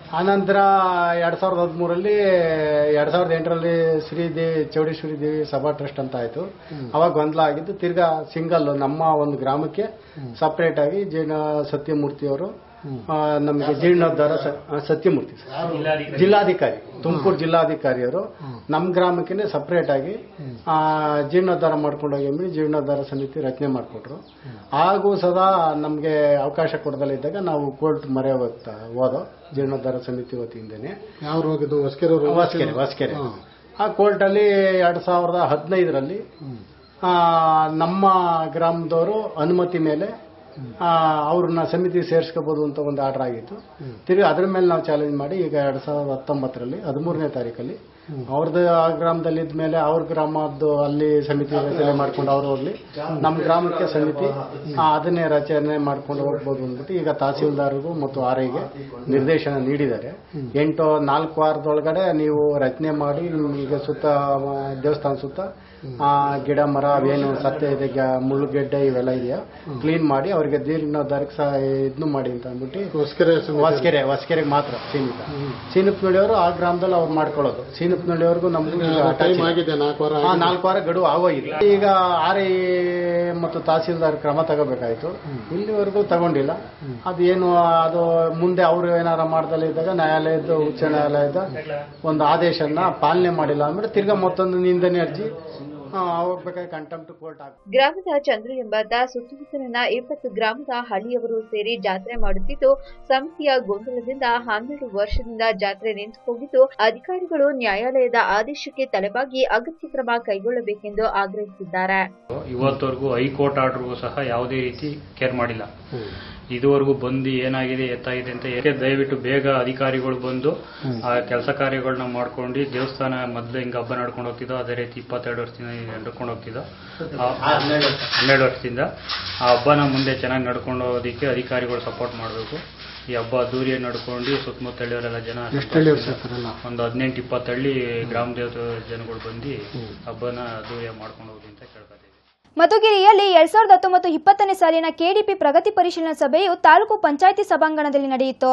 Speaker 15: ಆನಂತರ ಎರಡು ಸಾವಿರದ ಹದಿಮೂರಲ್ಲಿ ಎರಡು ಸಾವಿರದ ಎಂಟರಲ್ಲಿ ಶ್ರೀದೇವಿ ಚೌಡೇಶ್ವರಿ ದೇವಿ ಸಭಾ ಟ್ರಸ್ಟ್ ಅಂತ ಆಯಿತು ಅವಾಗ ಗೊಂದಲ ಆಗಿದ್ದು ತಿರ್ಗಾ ಸಿಂಗಲ್ ನಮ್ಮ ಒಂದು ಗ್ರಾಮಕ್ಕೆ ಸಪ್ರೇಟ್ ಆಗಿ ಜೈನ ಸತ್ಯಮೂರ್ತಿಯವರು ಆ, ನಮಗೆ ಜೀರ್ಣೋದ್ಧಾರ ಸ- ಆ, ಸತ್ಯಮೂರ್ತಿ ಸರ್. ಜಿಲ್ಲಾಧಿಕಾರಿ ತುಮಕೂರು ಜಿಲ್ಲಾಧಿಕಾರಿಯವರು ನಮ್ಮ ಗ್ರಾಮಕ್ಕೆ ಸಪ್ರೇಟ್ ಆಗಿ ಆ, ಜೀರ್ಣೋದ್ಧಾರ ಮಾಡ್ಕೊಂಡೋಗಿ ಅಂಬಿ ಜೀರ್ಣೋದ್ಧಾರ ಸಮಿತಿ ರಚನೆ ಮಾಡಿಕೊಟ್ರು ಹಾಗೂ ಸದಾ ನಮಗೆ ಅವಕಾಶ ಕೊಡದಲ್ಲಿದ್ದಾಗ ನಾವು ಕೋರ್ಟ್ ಮೊರೆ ಹೋಗ್ತಾ ಹೋದೋ ಜೀರ್ಣೋದ್ಧಾರ ಸಮಿತಿ ವತಿಯಿಂದನೇ
Speaker 16: ಯಾವ ರೋಗಿದ್ದು ಹೊಸಕೆರೆ ರೋಗ
Speaker 15: ಹೊಸಕೆರೆ ಹೊಸಕೆರೆ ಆ ಕೋರ್ಟಲ್ಲಿ ಎರಡು ಸಾವಿರದ ಹದಿನೈದರಲ್ಲಿ ನಮ್ಮ ಗ್ರಾಮದವರು ಅನುಮತಿ ಮೇಲೆ ಆ, ಅವ್ರನ್ನ ಸಮಿತಿ ಸೇರಿಸ್ಕೋಬಹುದು ಅಂತ ಒಂದು ಆರ್ಡರ್ ಆಗಿತ್ತು ತಿರುಗಿ ಅದ್ರ ಮೇಲೆ ನಾವು ಚಾಲೆಂಜ್ ಮಾಡಿ ಈಗ ಎರಡ್ ಸಾವಿರದ ಹತ್ತೊಂಬತ್ತರಲ್ಲಿ ಹದಿಮೂರನೇ ತಾರೀಕಲ್ಲಿ ಅವ್ರದ್ದು ಆ ಗ್ರಾಮದಲ್ಲಿ ಇದ್ಮೇಲೆ ಅವ್ರ ಗ್ರಾಮದ್ದು ಅಲ್ಲಿ ಸಮಿತಿ ರಚನೆ ಮಾಡ್ಕೊಂಡು ಅವ್ರು ಹೋಗ್ಲಿ ನಮ್ಮ ಗ್ರಾಮಕ್ಕೆ ಸಮಿತಿ ಆ, ಅದನ್ನೇ ರಚನೆ ಮಾಡ್ಕೊಂಡು ಹೋಗ್ಬೋದು ಅಂದ್ಬಿಟ್ಟು ಈಗ ತಹಸೀಲ್ದಾರ್ಗೂ ಮತ್ತು ಆರ್ ಐಗೆ ನಿರ್ದೇಶನ ನೀಡಿದ್ದಾರೆ ಎಂಟು ನಾಲ್ಕು ವಾರದೊಳಗಡೆ ನೀವು ರಚನೆ ಮಾಡಿ ಈಗ ಸುತ್ತ ಆ, ದೇವಸ್ಥಾನ ಸುತ್ತ ಆ, ಗಿಡ ಮರ ಅವೇನು ಸತ್ಯ ಇದೆ ಗ- ಮುಳ್ಳುಗೆಡ್ಡೆ ಇವೆಲ್ಲ ಇದೆಯಾ ಕ್ಲೀನ್ ಮಾಡಿ ಅವರಿಗೆ ಜೀರ್ಣೋದ್ಧಾರಕ್ಕೆ ಸಹ ಇದನ್ನು ಮಾಡಿ ಅಂತ ಅಂದ್ಬಿಟ್ಟು
Speaker 16: ಹೊಸಕೆರೆ
Speaker 15: ಹೊಸಕೆರೆ ಹೊಸಕೆರೆಗೆ ಮಾತ್ರ ಸೀಮಿತ ಸೀನಪ್ನಳ್ಳಿಯವರು ಆ ಗ್ರಾಮದಲ್ಲಿ ಅವ್ರು ಮಾಡ್ಕೊಳ್ಳೋದು ಸೀನಪ್ನಳ್ಳಿಯವ್ರಿಗೂ ನಮಗೂ ಈಗ attach
Speaker 16: ಟೈಮ್
Speaker 15: ಇದೆ.
Speaker 16: ಆಗಿದೆ ನಾಲ್ಕು ವಾರ
Speaker 15: ಹಾ,
Speaker 16: ಆಗಿದೆ.
Speaker 15: ನಾಲ್ಕು ವಾರ ಗಡುವು ಆಗೋಗಿದೆ ಈಗ ಆರ್ ಐ ಮತ್ತು ತಹಸೀಲ್ದಾರ್ ಕ್ರಮ ತಗೋಬೇಕಾಯ್ತು ಇಲ್ಲಿವರೆಗೂ ತಗೊಂಡಿಲ್ಲ ಅದೇನು ಅದು ಮುಂದೆ ಅವರು ಏನಾರ ಮಾಡ್ದಲ್ಲ ಇದ್ದಾಗ ನ್ಯಾಯಾಲಯದ ಉಚ್ಚ ನ್ಯಾಯಾಲಯದ ಒಂದು ಆದೇಶನ ಪಾಲನೆ ಮಾಡಿಲ್ಲ ಅಂದ್ಬಿಟ್ಟು ತಿರ್ಗಾ ಮತ್ತೊಂದು ನಿಂದನೆ ಅರ್ಜಿ ಆ, ಅವಾಗ ಬೇಕಾದ್ರೆ ಕಂಟೆಂಪ್ಟ್ ಕೋರ್ಟ್ ಹಾಕಿ
Speaker 2: ಗ್ರಾಮದ ಚಂದ್ರು ಎಂಬಾತ ಸುತ್ತಮುತ್ತಲಿನ ಇಪ್ಪತ್ತು ಗ್ರಾಮದ ಹಳ್ಳಿಯವರು ಸೇರಿ ಜಾತ್ರೆ ಮಾಡುತ್ತಿದ್ದು ಸಮಿತಿಯ ಗೊಂದಲದಿಂದ ಹನ್ನೆರಡು ವರ್ಷದಿಂದ ಜಾತ್ರೆ ನಿಂತು ಹೋಗಿದ್ದು ಅಧಿಕಾರಿಗಳು ನ್ಯಾಯಾಲಯದ ಆದೇಶಕ್ಕೆ ತಲೆಬಾಗಿ ಅಗತ್ಯ ಕ್ರಮ ಕೈಗೊಳ್ಳಬೇಕೆಂದು ಆಗ್ರಹಿಸಿದ್ದಾರೆ
Speaker 17: ಇವತ್ತವರೆಗೂ ಹೈಕೋರ್ಟ್ ಆರ್ಡರ್ಗೂ ಸಹ ಯಾವುದೇ ರೀತಿ ಕೇರ್ ಮಾಡಿಲ್ಲ ಇದುವರೆಗೂ ಬಂದು ಏನಾಗಿದೆ ಎತ್ತಾಗಿದೆ ಅಂತ ಏಕೆ ದಯವಿಟ್ಟು ಬೇಗ ಅಧಿಕಾರಿಗಳು ಬಂದು ಆ ಕೆಲಸ ಕಾರ್ಯಗಳನ್ನ ಮಾಡ್ಕೊಂಡು ದೇವಸ್ಥಾನ ಮೊದಲು ಹಿಂಗೆ ಹಬ್ಬ ನಡ್ಕೊಂಡು ಹೋಗ್ತಿದ್ದೋ ಅದೇ ರೀತಿ ಇಪ್ಪತ್ತೆರಡು ವರ್ಷದಿಂದ ನಡ್ಕೊಂಡು ಹೋಗ್ತಿದ್ದೋ ಆ- ಹನ್ನೆರಡು ವರ್ಷದಿಂದ ಆ ಹಬ್ಬನ ಮುಂದೆ ಚೆನ್ನಾಗಿ ನಡ್ಕೊಂಡು ಹೋಗೋದಕ್ಕೆ ಅಧಿಕಾರಿಗಳು ಸಪೋರ್ಟ್ ಮಾಡಬೇಕು ಈ ಹಬ್ಬ ಅದ್ದೂರಿಯಾಗಿ ನಡ್ಕೊಂಡು ಸುತ್ತಮುತ್ತ ಹಳ್ಳಿಯವರೆಲ್ಲ ಜನ
Speaker 16: ಎಷ್ಟು ಹಳ್ಳಿಯವ್ರು ಸೇರ್ತಾರಲ್ಲ
Speaker 17: ಒಂದು ಹದಿನೆಂಟು ಇಪ್ಪತ್ತು ಹಳ್ಳಿ ಗ್ರಾಮ ದೇವತೆ ಜನಗಳು ಬಂದು ಹಬ್ಬನ ಅದ್ದೂರಿಯಾಗಿ ಮಾಡ್ಕೊಂಡು ಹೋಗಿ ಅಂತ ಕೇಳ್ಕೊತೀವಿ
Speaker 1: ಮಧುಗಿರಿಯಲ್ಲಿ ಎರಡ್ ಸಾವಿರದ ಹತ್ತೊಂಬತ್ತು ಇಪ್ಪತ್ತನೇ ಸಾಲಿನ ಕೆಡಿಪಿ ಪ್ರಗತಿ ಪರಿಶೀಲನಾ ಸಭೆಯು ತಾಲೂಕು ಪಂಚಾಯಿತಿ ಸಭಾಂಗಣದಲ್ಲಿ ನಡೆಯಿತು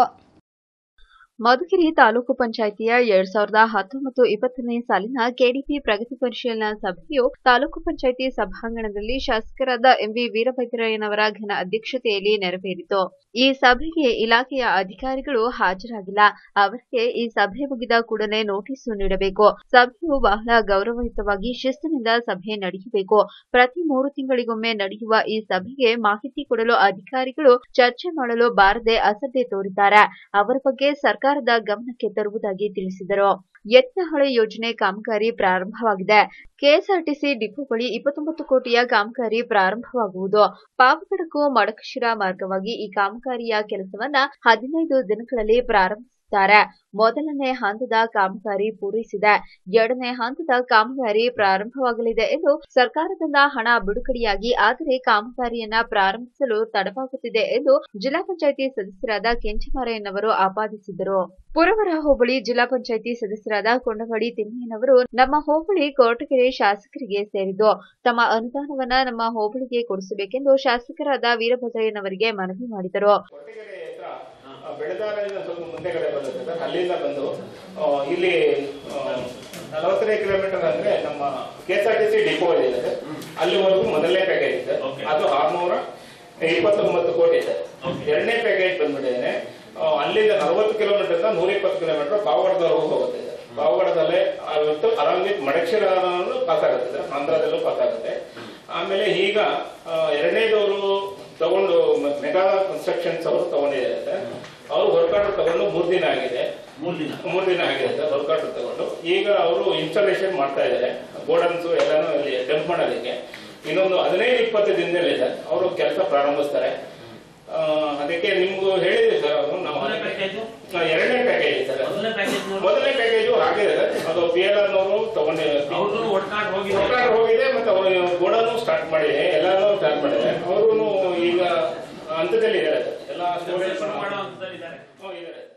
Speaker 2: ಮಧುಗಿರಿ ತಾಲೂಕು ಪಂಚಾಯಿತಿಯ ಎರಡ್ ಸಾವಿರದ ಹತ್ತೊಂಬತ್ತು ಇಪ್ಪತ್ತನೇ ಸಾಲಿನ ಕೆಡಿಪಿ ಪ್ರಗತಿ ಪರಿಶೀಲನಾ ಸಭೆಯು ತಾಲೂಕು ಪಂಚಾಯಿತಿ ಸಭಾಂಗಣದಲ್ಲಿ ಶಾಸಕರಾದ ಎಂವಿ ವೀರಭದ್ರಯ್ಯನವರ ಘನ ಅಧ್ಯಕ್ಷತೆಯಲ್ಲಿ ನೆರವೇರಿತು ಈ ಸಭೆಗೆ ಇಲಾಖೆಯ ಅಧಿಕಾರಿಗಳು ಹಾಜರಾಗಿಲ್ಲ ಅವರಿಗೆ ಈ ಸಭೆ ಮುಗಿದ ಕೂಡಲೇ ನೋಟಿಸ್ ನೀಡಬೇಕು ಸಭೆಯು ಬಹಳ ಗೌರವಯುತವಾಗಿ ಶಿಸ್ತಿನಿಂದ ಸಭೆ ನಡೆಯಬೇಕು ಪ್ರತಿ ಮೂರು ತಿಂಗಳಿಗೊಮ್ಮೆ ನಡೆಯುವ ಈ ಸಭೆಗೆ ಮಾಹಿತಿ ಕೊಡಲು ಅಧಿಕಾರಿಗಳು ಚರ್ಚೆ ಮಾಡಲು ಬಾರದೆ ಅಸಡ್ಡೆ ತೋರಿದ್ದಾರೆ ಅವರ ಬಗ್ಗೆ ಸರ್ಕಾರದ ಗಮನಕ್ಕೆ ತರುವುದಾಗಿ ತಿಳಿಸಿದರು ಯತ್ನಹೊಳೆ ಯೋಜನೆ ಕಾಮಗಾರಿ ಪ್ರಾರಂಭವಾಗಿದೆ ಕೆಎಸ್ಆರ್ಟಿಸಿ ಡಿಪೋ ಬಳಿ ಇಪ್ಪತ್ತೊಂಬತ್ತು ಕೋಟಿಯ ಕಾಮಗಾರಿ ಪ್ರಾರಂಭವಾಗುವುದು ಪಾವಗಡಕು ಮಡಕಶಿರಾ ಮಾರ್ಗವಾಗಿ ಈ ಕಾಮಗಾರಿಯ ಕೆಲಸವನ್ನ ಹದಿನೈದು ದಿನಗಳಲ್ಲಿ ಪ್ರಾರಂಭಿಸುತ್ತಾರೆ ಮೊದಲನೇ ಹಂತದ ಕಾಮಗಾರಿ ಪೂರೈಸಿದೆ ಎರಡನೇ ಹಂತದ ಕಾಮಗಾರಿ ಪ್ರಾರಂಭವಾಗಲಿದೆ ಎಂದು ಸರ್ಕಾರದಿಂದ ಹಣ ಬಿಡುಗಡೆಯಾಗಿ ಆದರೆ ಕಾಮಗಾರಿಯನ್ನ ಪ್ರಾರಂಭಿಸಲು ತಡವಾಗುತ್ತಿದೆ ಎಂದು ಜಿಲ್ಲಾ ಪಂಚಾಯಿತಿ ಸದಸ್ಯರಾದ ಕೆಂಚಮಾರಯ್ಯನವರು ಆಪಾದಿಸಿದರು ಪುರವರ ಹೋಬಳಿ ಜಿಲ್ಲಾ ಪಂಚಾಯಿತಿ ಸದಸ್ಯರಾದ ಕೊಂಡವಾಡಿ ತಿಮ್ಮಯ್ಯನವರು ನಮ್ಮ ಹೋಬಳಿ ಕೊರಟಗೆರೆ ಶಾಸಕರಿಗೆ ಸೇರಿದ್ದು ತಮ್ಮ ಅನುದಾನವನ್ನ ನಮ್ಮ ಹೋಬಳಿಗೆ ಕೊಡಿಸಬೇಕೆಂದು ಶಾಸಕರಾದ ವೀರಭದ್ರಯ್ಯನವರಿಗೆ ಮನವಿ ಮಾಡಿದರು
Speaker 12: ಬೆಳೆದಾರದಿಂದ ಸ್ವಲ್ಪ ಮುಂದೆಗಡೆ ಬರುತ್ತೆ ಸರ್ ಅಲ್ಲಿಂದ ಬಂದು ಆ, ಇಲ್ಲಿ ನಲವತ್ತನೇ ಕಿಲೋಮೀಟರ್ ಅಂದ್ರೆ ನಮ್ಮ K S R T C depot ಇದೆ ಸರ್ ಅಲ್ಲಿವರೆಗೂ ಮೊದಲನೇ ಪ್ಯಾಕೇಜ್ ಇದೆ ಅದು ಆರ್ನೂರ ಇಪ್ಪತ್ತೊಂಬತ್ತು ಕೋಟಿ ಇದೆ ಎರಡನೇ ಪ್ಯಾಕೇಜ್ ಬಂದ್ಬಿಟ್ಟಿದ್ದೇನೆ ಆ, ಅಲ್ಲಿಂದ ನಲವತ್ತು ಕಿಲೋಮೀಟರ್ ನೂರ ಇಪ್ಪತ್ತು ಕಿಲೋಮೀಟರ್ ಪಾವಗಡದವರೆಗೂ ಹೋಗುತ್ತೆ ಸರ್ ಪಾವಗಡದಲ್ಲೇ ಇವತ್ತು ಅರಾಂಗ್ ವಿತ್ ಮಡಕ್ಷಿರನು ಪಾಸ್ ಆಗುತ್ತೆ ಸರ್ ಆಂಧ್ರದಲ್ಲೂ ಪಾಸ್ ಆಗುತ್ತೆ ಆಮೇಲೆ ಈಗ ಆ, ಎರಡನೇದವರು ತಗೊಂಡು ಮೆಗಾ ಕನ್ಸ್ಟ್ರಕ್ಷನ್ಸ್ ಅವರು ತಗೊಂಡಿದ್ದಾರೆ ಸರ್ ಅವರು ವರ್ಕ್ ಆರ್ಡರ್ ತಗೊಂಡು ಮೂರ್ ದಿನ ಆಗಿದೆ ಮೂರ್ ದಿನ ಮೂರ್ ದಿನ ಆಗಿದೆ ಸರ್ ವರ್ಕ್ ಆರ್ಡರ್ ತಗೊಂಡು ಈಗ ಅವರು ಇನ್ಸ್ಟಾಲೇಷನ್ ಮಾಡ್ತಾ ಇದ್ದಾರೆ ಗೋಡನ್ಸ್ ಎಲ್ಲಾನು ಅಲ್ಲಿ ಡಂಪ್ ಮಾಡೋದಕ್ಕೆ ಇನ್ನೊಂದು ಹದಿನೈದು ಇಪ್ಪತ್ತು ದಿನದಲ್ಲಿ ಸರ್ ಅವರು ಕೆಲಸ ಪ್ರಾರಂಭಿಸ್ತಾರೆ ಆ, ಅದಕ್ಕೆ ನಿಮ್ಗೂ ಹೇಳಿದ್ವಿ ಸರ್ ಅವರು ನಾವು ಅದಕ್ಕೆ- ಆ, ಎರಡನೇ ಪ್ಯಾಕೇಜ್ ಸರ್ ಮೊದಲನೇ ಪ್ಯಾಕೇಜು ಆಗಿದೆ ಸರ್ ಅದು ಪಿ ಎಲ್ ಆರ್ನವರು ತಗೊಂಡಿದ್ದಾರೆ ವರ್ಕ್ ಹೋಗಿದೆ ಮತ್ತೆ ಅವರು ಗೋಡನು ಸ್ಟಾರ್ಟ್ ಮಾಡಿದೆ ಎಲ್ಲಾನು ಸ್ಟಾರ್ಟ್ ಮಾಡಿದೆ ಅವರು ಈಗ ಹಂತದಲ್ಲಿ ಇದ್ದಾರೆ ಸರ್ ಎಲ್ಲ ಸ್ಟೋರೇಜ್ ಇದ್ದಾರೆ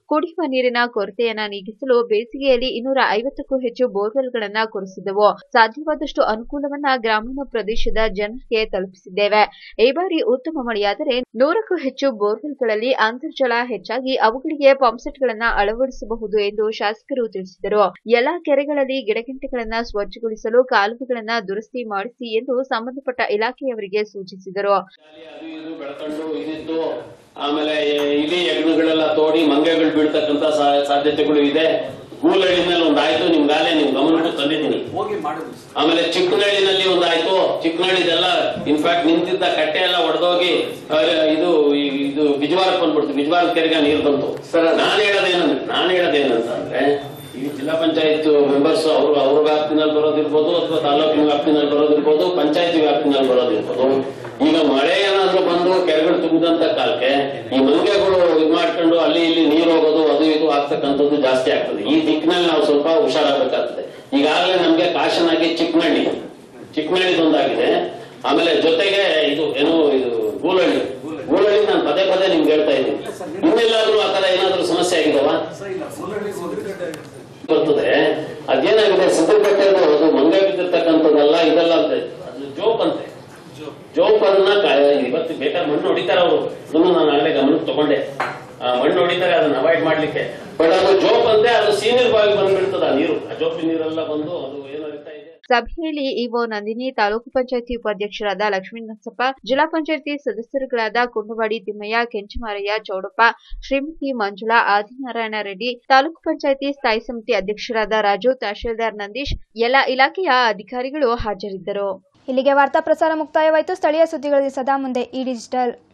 Speaker 2: ಕುಡಿಯುವ ನೀರಿನ ಕೊರತೆಯನ್ನ ನೀಗಿಸಲು ಬೇಸಿಗೆಯಲ್ಲಿ ಇನ್ನೂರ ಐವತ್ತಕ್ಕೂ ಹೆಚ್ಚು ಬೋರ್ವೆಲ್ಗಳನ್ನ ಕೊರೆಸಿದ್ದವು ಸಾಧ್ಯವಾದಷ್ಟು ಅನುಕೂಲವನ್ನ ಗ್ರಾಮೀಣ ಪ್ರದೇಶದ ಜನರಿಗೆ ತಲುಪಿಸಿದ್ದೇವೆ ಈ ಬಾರಿ ಉತ್ತಮ ಮಳೆಯಾದರೆ ನೂರಕ್ಕೂ ಹೆಚ್ಚು ಬೋರ್ವೆಲ್ಗಳಲ್ಲಿ ಅಂತರ್ಜಲ ಹೆಚ್ಚಾಗಿ ಅವುಗಳಿಗೆ ಪಂಪ್ಸೆಟ್ಗಳನ್ನ ಅಳವಡಿಸಬಹುದು ಎಂದು ಶಾಸಕರು ತಿಳಿಸಿದರು ಎಲ್ಲಾ ಕೆರೆಗಳಲ್ಲಿ ಗಿಡಗಂಟೆಗಳನ್ನ ಸ್ವಚ್ಛಗೊಳಿಸಲು ಕಾಲುವೆಗಳನ್ನ ದುರಸ್ತಿ ಮಾಡಿಸಿ ಎಂದು ಸಂಬಂಧಪಟ್ಟ ಇಲಾಖೆಯವರಿಗೆ ಸೂಚಿಸಿದರು
Speaker 18: ಬೆಳ್ಕೊಂಡು ಇದಿದ್ದು ಆಮೇಲೆ ಇಲಿ ಹೆಗ್ಣಗಳೆಲ್ಲ ತೋಡಿ ಮಂಗೆಗಳು ಬೀಳ್ತಕ್ಕಂತ ಸಾ- ಸಾಧ್ಯತೆಗಳು ಇದೆ ಗೂಲಹಳ್ಳಿನಲ್ಲಿ ಒಂದಾಯ್ತು ನಿಮ್ಗಾಲೆ ನಿಮ್ ಗಮನಕ್ಕೂ ತಂದಿದ್ದೀನಿ ಆಮೇಲೆ ಚಿಕ್ಕನಹಳ್ಳಿನಲ್ಲಿ ಒಂದಾಯ್ತು ಚಿಕ್ಕನಹಳ್ಳಿದೆಲ್ಲ ಇನ್ಫ್ಯಾಕ್ಟ್ ನಿಂತಿದ್ದ ಕಟ್ಟೆ ಎಲ್ಲ ಒಡೆದೋಗಿ ಇದು ಈ- ಇದು ಬಿಜವಾರಕ್ಕೆ ಬಂದ್ಬಿಡ್ತು ಬಿಜವಾರದ ಕೆರೆಗೆ ನೀರು ಬಂತು ಸರ್ ನಾನು ಹೇಳೋದೇನಂದ್ರೆ ನಾನು ಹೇಳೋದೇನಂತಂದ್ರೆ ಈ ಜಿಲ್ಲಾ ಪಂಚಾಯತ್ ಮೆಂಬರ್ಸ್ ಅವರು ಅವ್ರ ವ್ಯಾಪ್ತಿನಲ್ಲಿ ಬರೋದಿರ್ಬೋದು ಅಥವಾ ತಾಲೂಕಿನ ವ್ಯಾಪ್ತಿನಲ್ಲಿ ಬರೋದಿರ್ಬೋದು ಪಂಚಾಯತಿ ವ್ಯಾಪ್ತಿನಲ್ಲಿ ಬರೋದಿರ್ಬೋದು ಈಗ ಮಳೆ ಏನಾದ್ರೂ ಬಂದು ಕೆರೆಗಳು ತುಂಬಿದಂತ ಕಾಲಕ್ಕೆ ಈ ಮಂಗೆಗಳು ಇದ್ ಮಾಡ್ಕೊಂಡು ಅಲ್ಲಿ ಇಲ್ಲಿ ನೀರು ಹೋಗೋದು ಅದು ಇದು ಆಗ್ತಕ್ಕಂಥದ್ದು ಜಾಸ್ತಿ ಆಗ್ತದೆ ಈ ದಿಕ್ಕಿನಲ್ಲಿ ನಾವು ಸ್ವಲ್ಪ ಹುಷಾರಾಗಬೇಕಾಗ್ತದೆ ಈಗಾಗಲೇ ನಮ್ಗೆ ಕಾಶನ್ ಆಗಿ ಚಿಕ್ಕನಹಳ್ಳಿ ಚಿಕ್ಕನಹಳ್ಳಿದೊಂದಾಗಿದೆ ಆಮೇಲೆ ಜೊತೆಗೆ ಇದು ಏನು ಇದು ಗೂಲಹಳ್ಳಿ ಗೂಲಹಳ್ಳಿ ನಾನು ಪದೇ ಪದೇ ನಿಮ್ಗೆ ಹೇಳ್ತಾ ಇದ್ದೀನಿ ಇನ್ನೆಲ್ಲಾದ್ರೂ ಆ ತರ ಏನಾದ್ರೂ ಸಮಸ್ಯೆ ಆಗಿದಾವ ಬರ್ತದೆ ಅದೇನಾಗಿದೆ ಸಿದ್ದಪಟ್ಟೆ ಅದು ಮಂಗ ಬಿದ್ದಿರ್ತಕ್ಕಂಥದ್ದಲ್ಲ ಇದೆಲ್ಲ ಅಂತ ಅದು ಜೋಪ್ ಅಂತೆ ಜೋಪನ್ನ ಇವತ್ತು ಬೇಕಾದ್ರೆ ಮಣ್ಣು ಹೊಡಿತಾರೆ ಅವರು ಇದನ್ನು ನಾನು ಆಗಲೇ ಗಮನಕ್ಕೆ ತಗೊಂಡೆ ಆ ಮಣ್ಣು ಹೊಡಿತಾರೆ ಅದನ್ನ ಅವಾಯ್ಡ್ ಮಾಡ್ಲಿಕ್ಕೆ ಬಟ್ ಅದು ಜೋಪ್ ಅಂತೆ ಅದು ಸೀನಿಯರ್ ಬಾವಿ ಬಂದ್ಬಿಡ್ತದ ಆ ನೀರು ಆ ಜೋಪಿ ನೀರೆಲ್ಲ ಬಂದು ಅದು ಏನು ಹರಿತಾ ಇದೆ
Speaker 2: ಸಭೆಯಲ್ಲಿ ಇಒ ನಂದಿನಿ ತಾಲೂಕು ಪಂಚಾಯತಿ ಉಪಾಧ್ಯಕ್ಷರಾದ ಲಕ್ಷ್ಮೀ ನರಸಪ್ಪ ಜಿಲ್ಲಾ ಪಂಚಾಯತಿ ಸದಸ್ಯರುಗಳಾದ ಕುಂಡವಾಡಿ ತಿಮ್ಮಯ್ಯ ಕೆಂಚಮಾರಯ್ಯ ಚೌಡಪ್ಪ ಶ್ರೀಮತಿ ಮಂಜುಳಾ ಆದಿನಾರಾಯಣ ರೆಡ್ಡಿ ತಾಲೂಕು ಪಂಚಾಯತಿ ಸ್ಥಾಯಿ ಸಮಿತಿ ಅಧ್ಯಕ್ಷರಾದ ರಾಜು ತಹಶೀಲ್ದಾರ್ ನಂದೀಶ್ ಎಲ್ಲ ಇಲಾಖೆಯ ಅಧಿಕಾರಿಗಳು ಹಾಜರಿದ್ದರು
Speaker 1: ಇಲ್ಲಿಗೆ ವಾರ್ತಾ ಪ್ರಸಾರ ಮುಕ್ತಾಯವಾಯಿತು ಸ್ಥಳೀಯ ಸುದ್ದಿಗಳಿಗೆ ಸದಾ ಮುಂದೆ ಈ ಡಿಜಿಟಲ್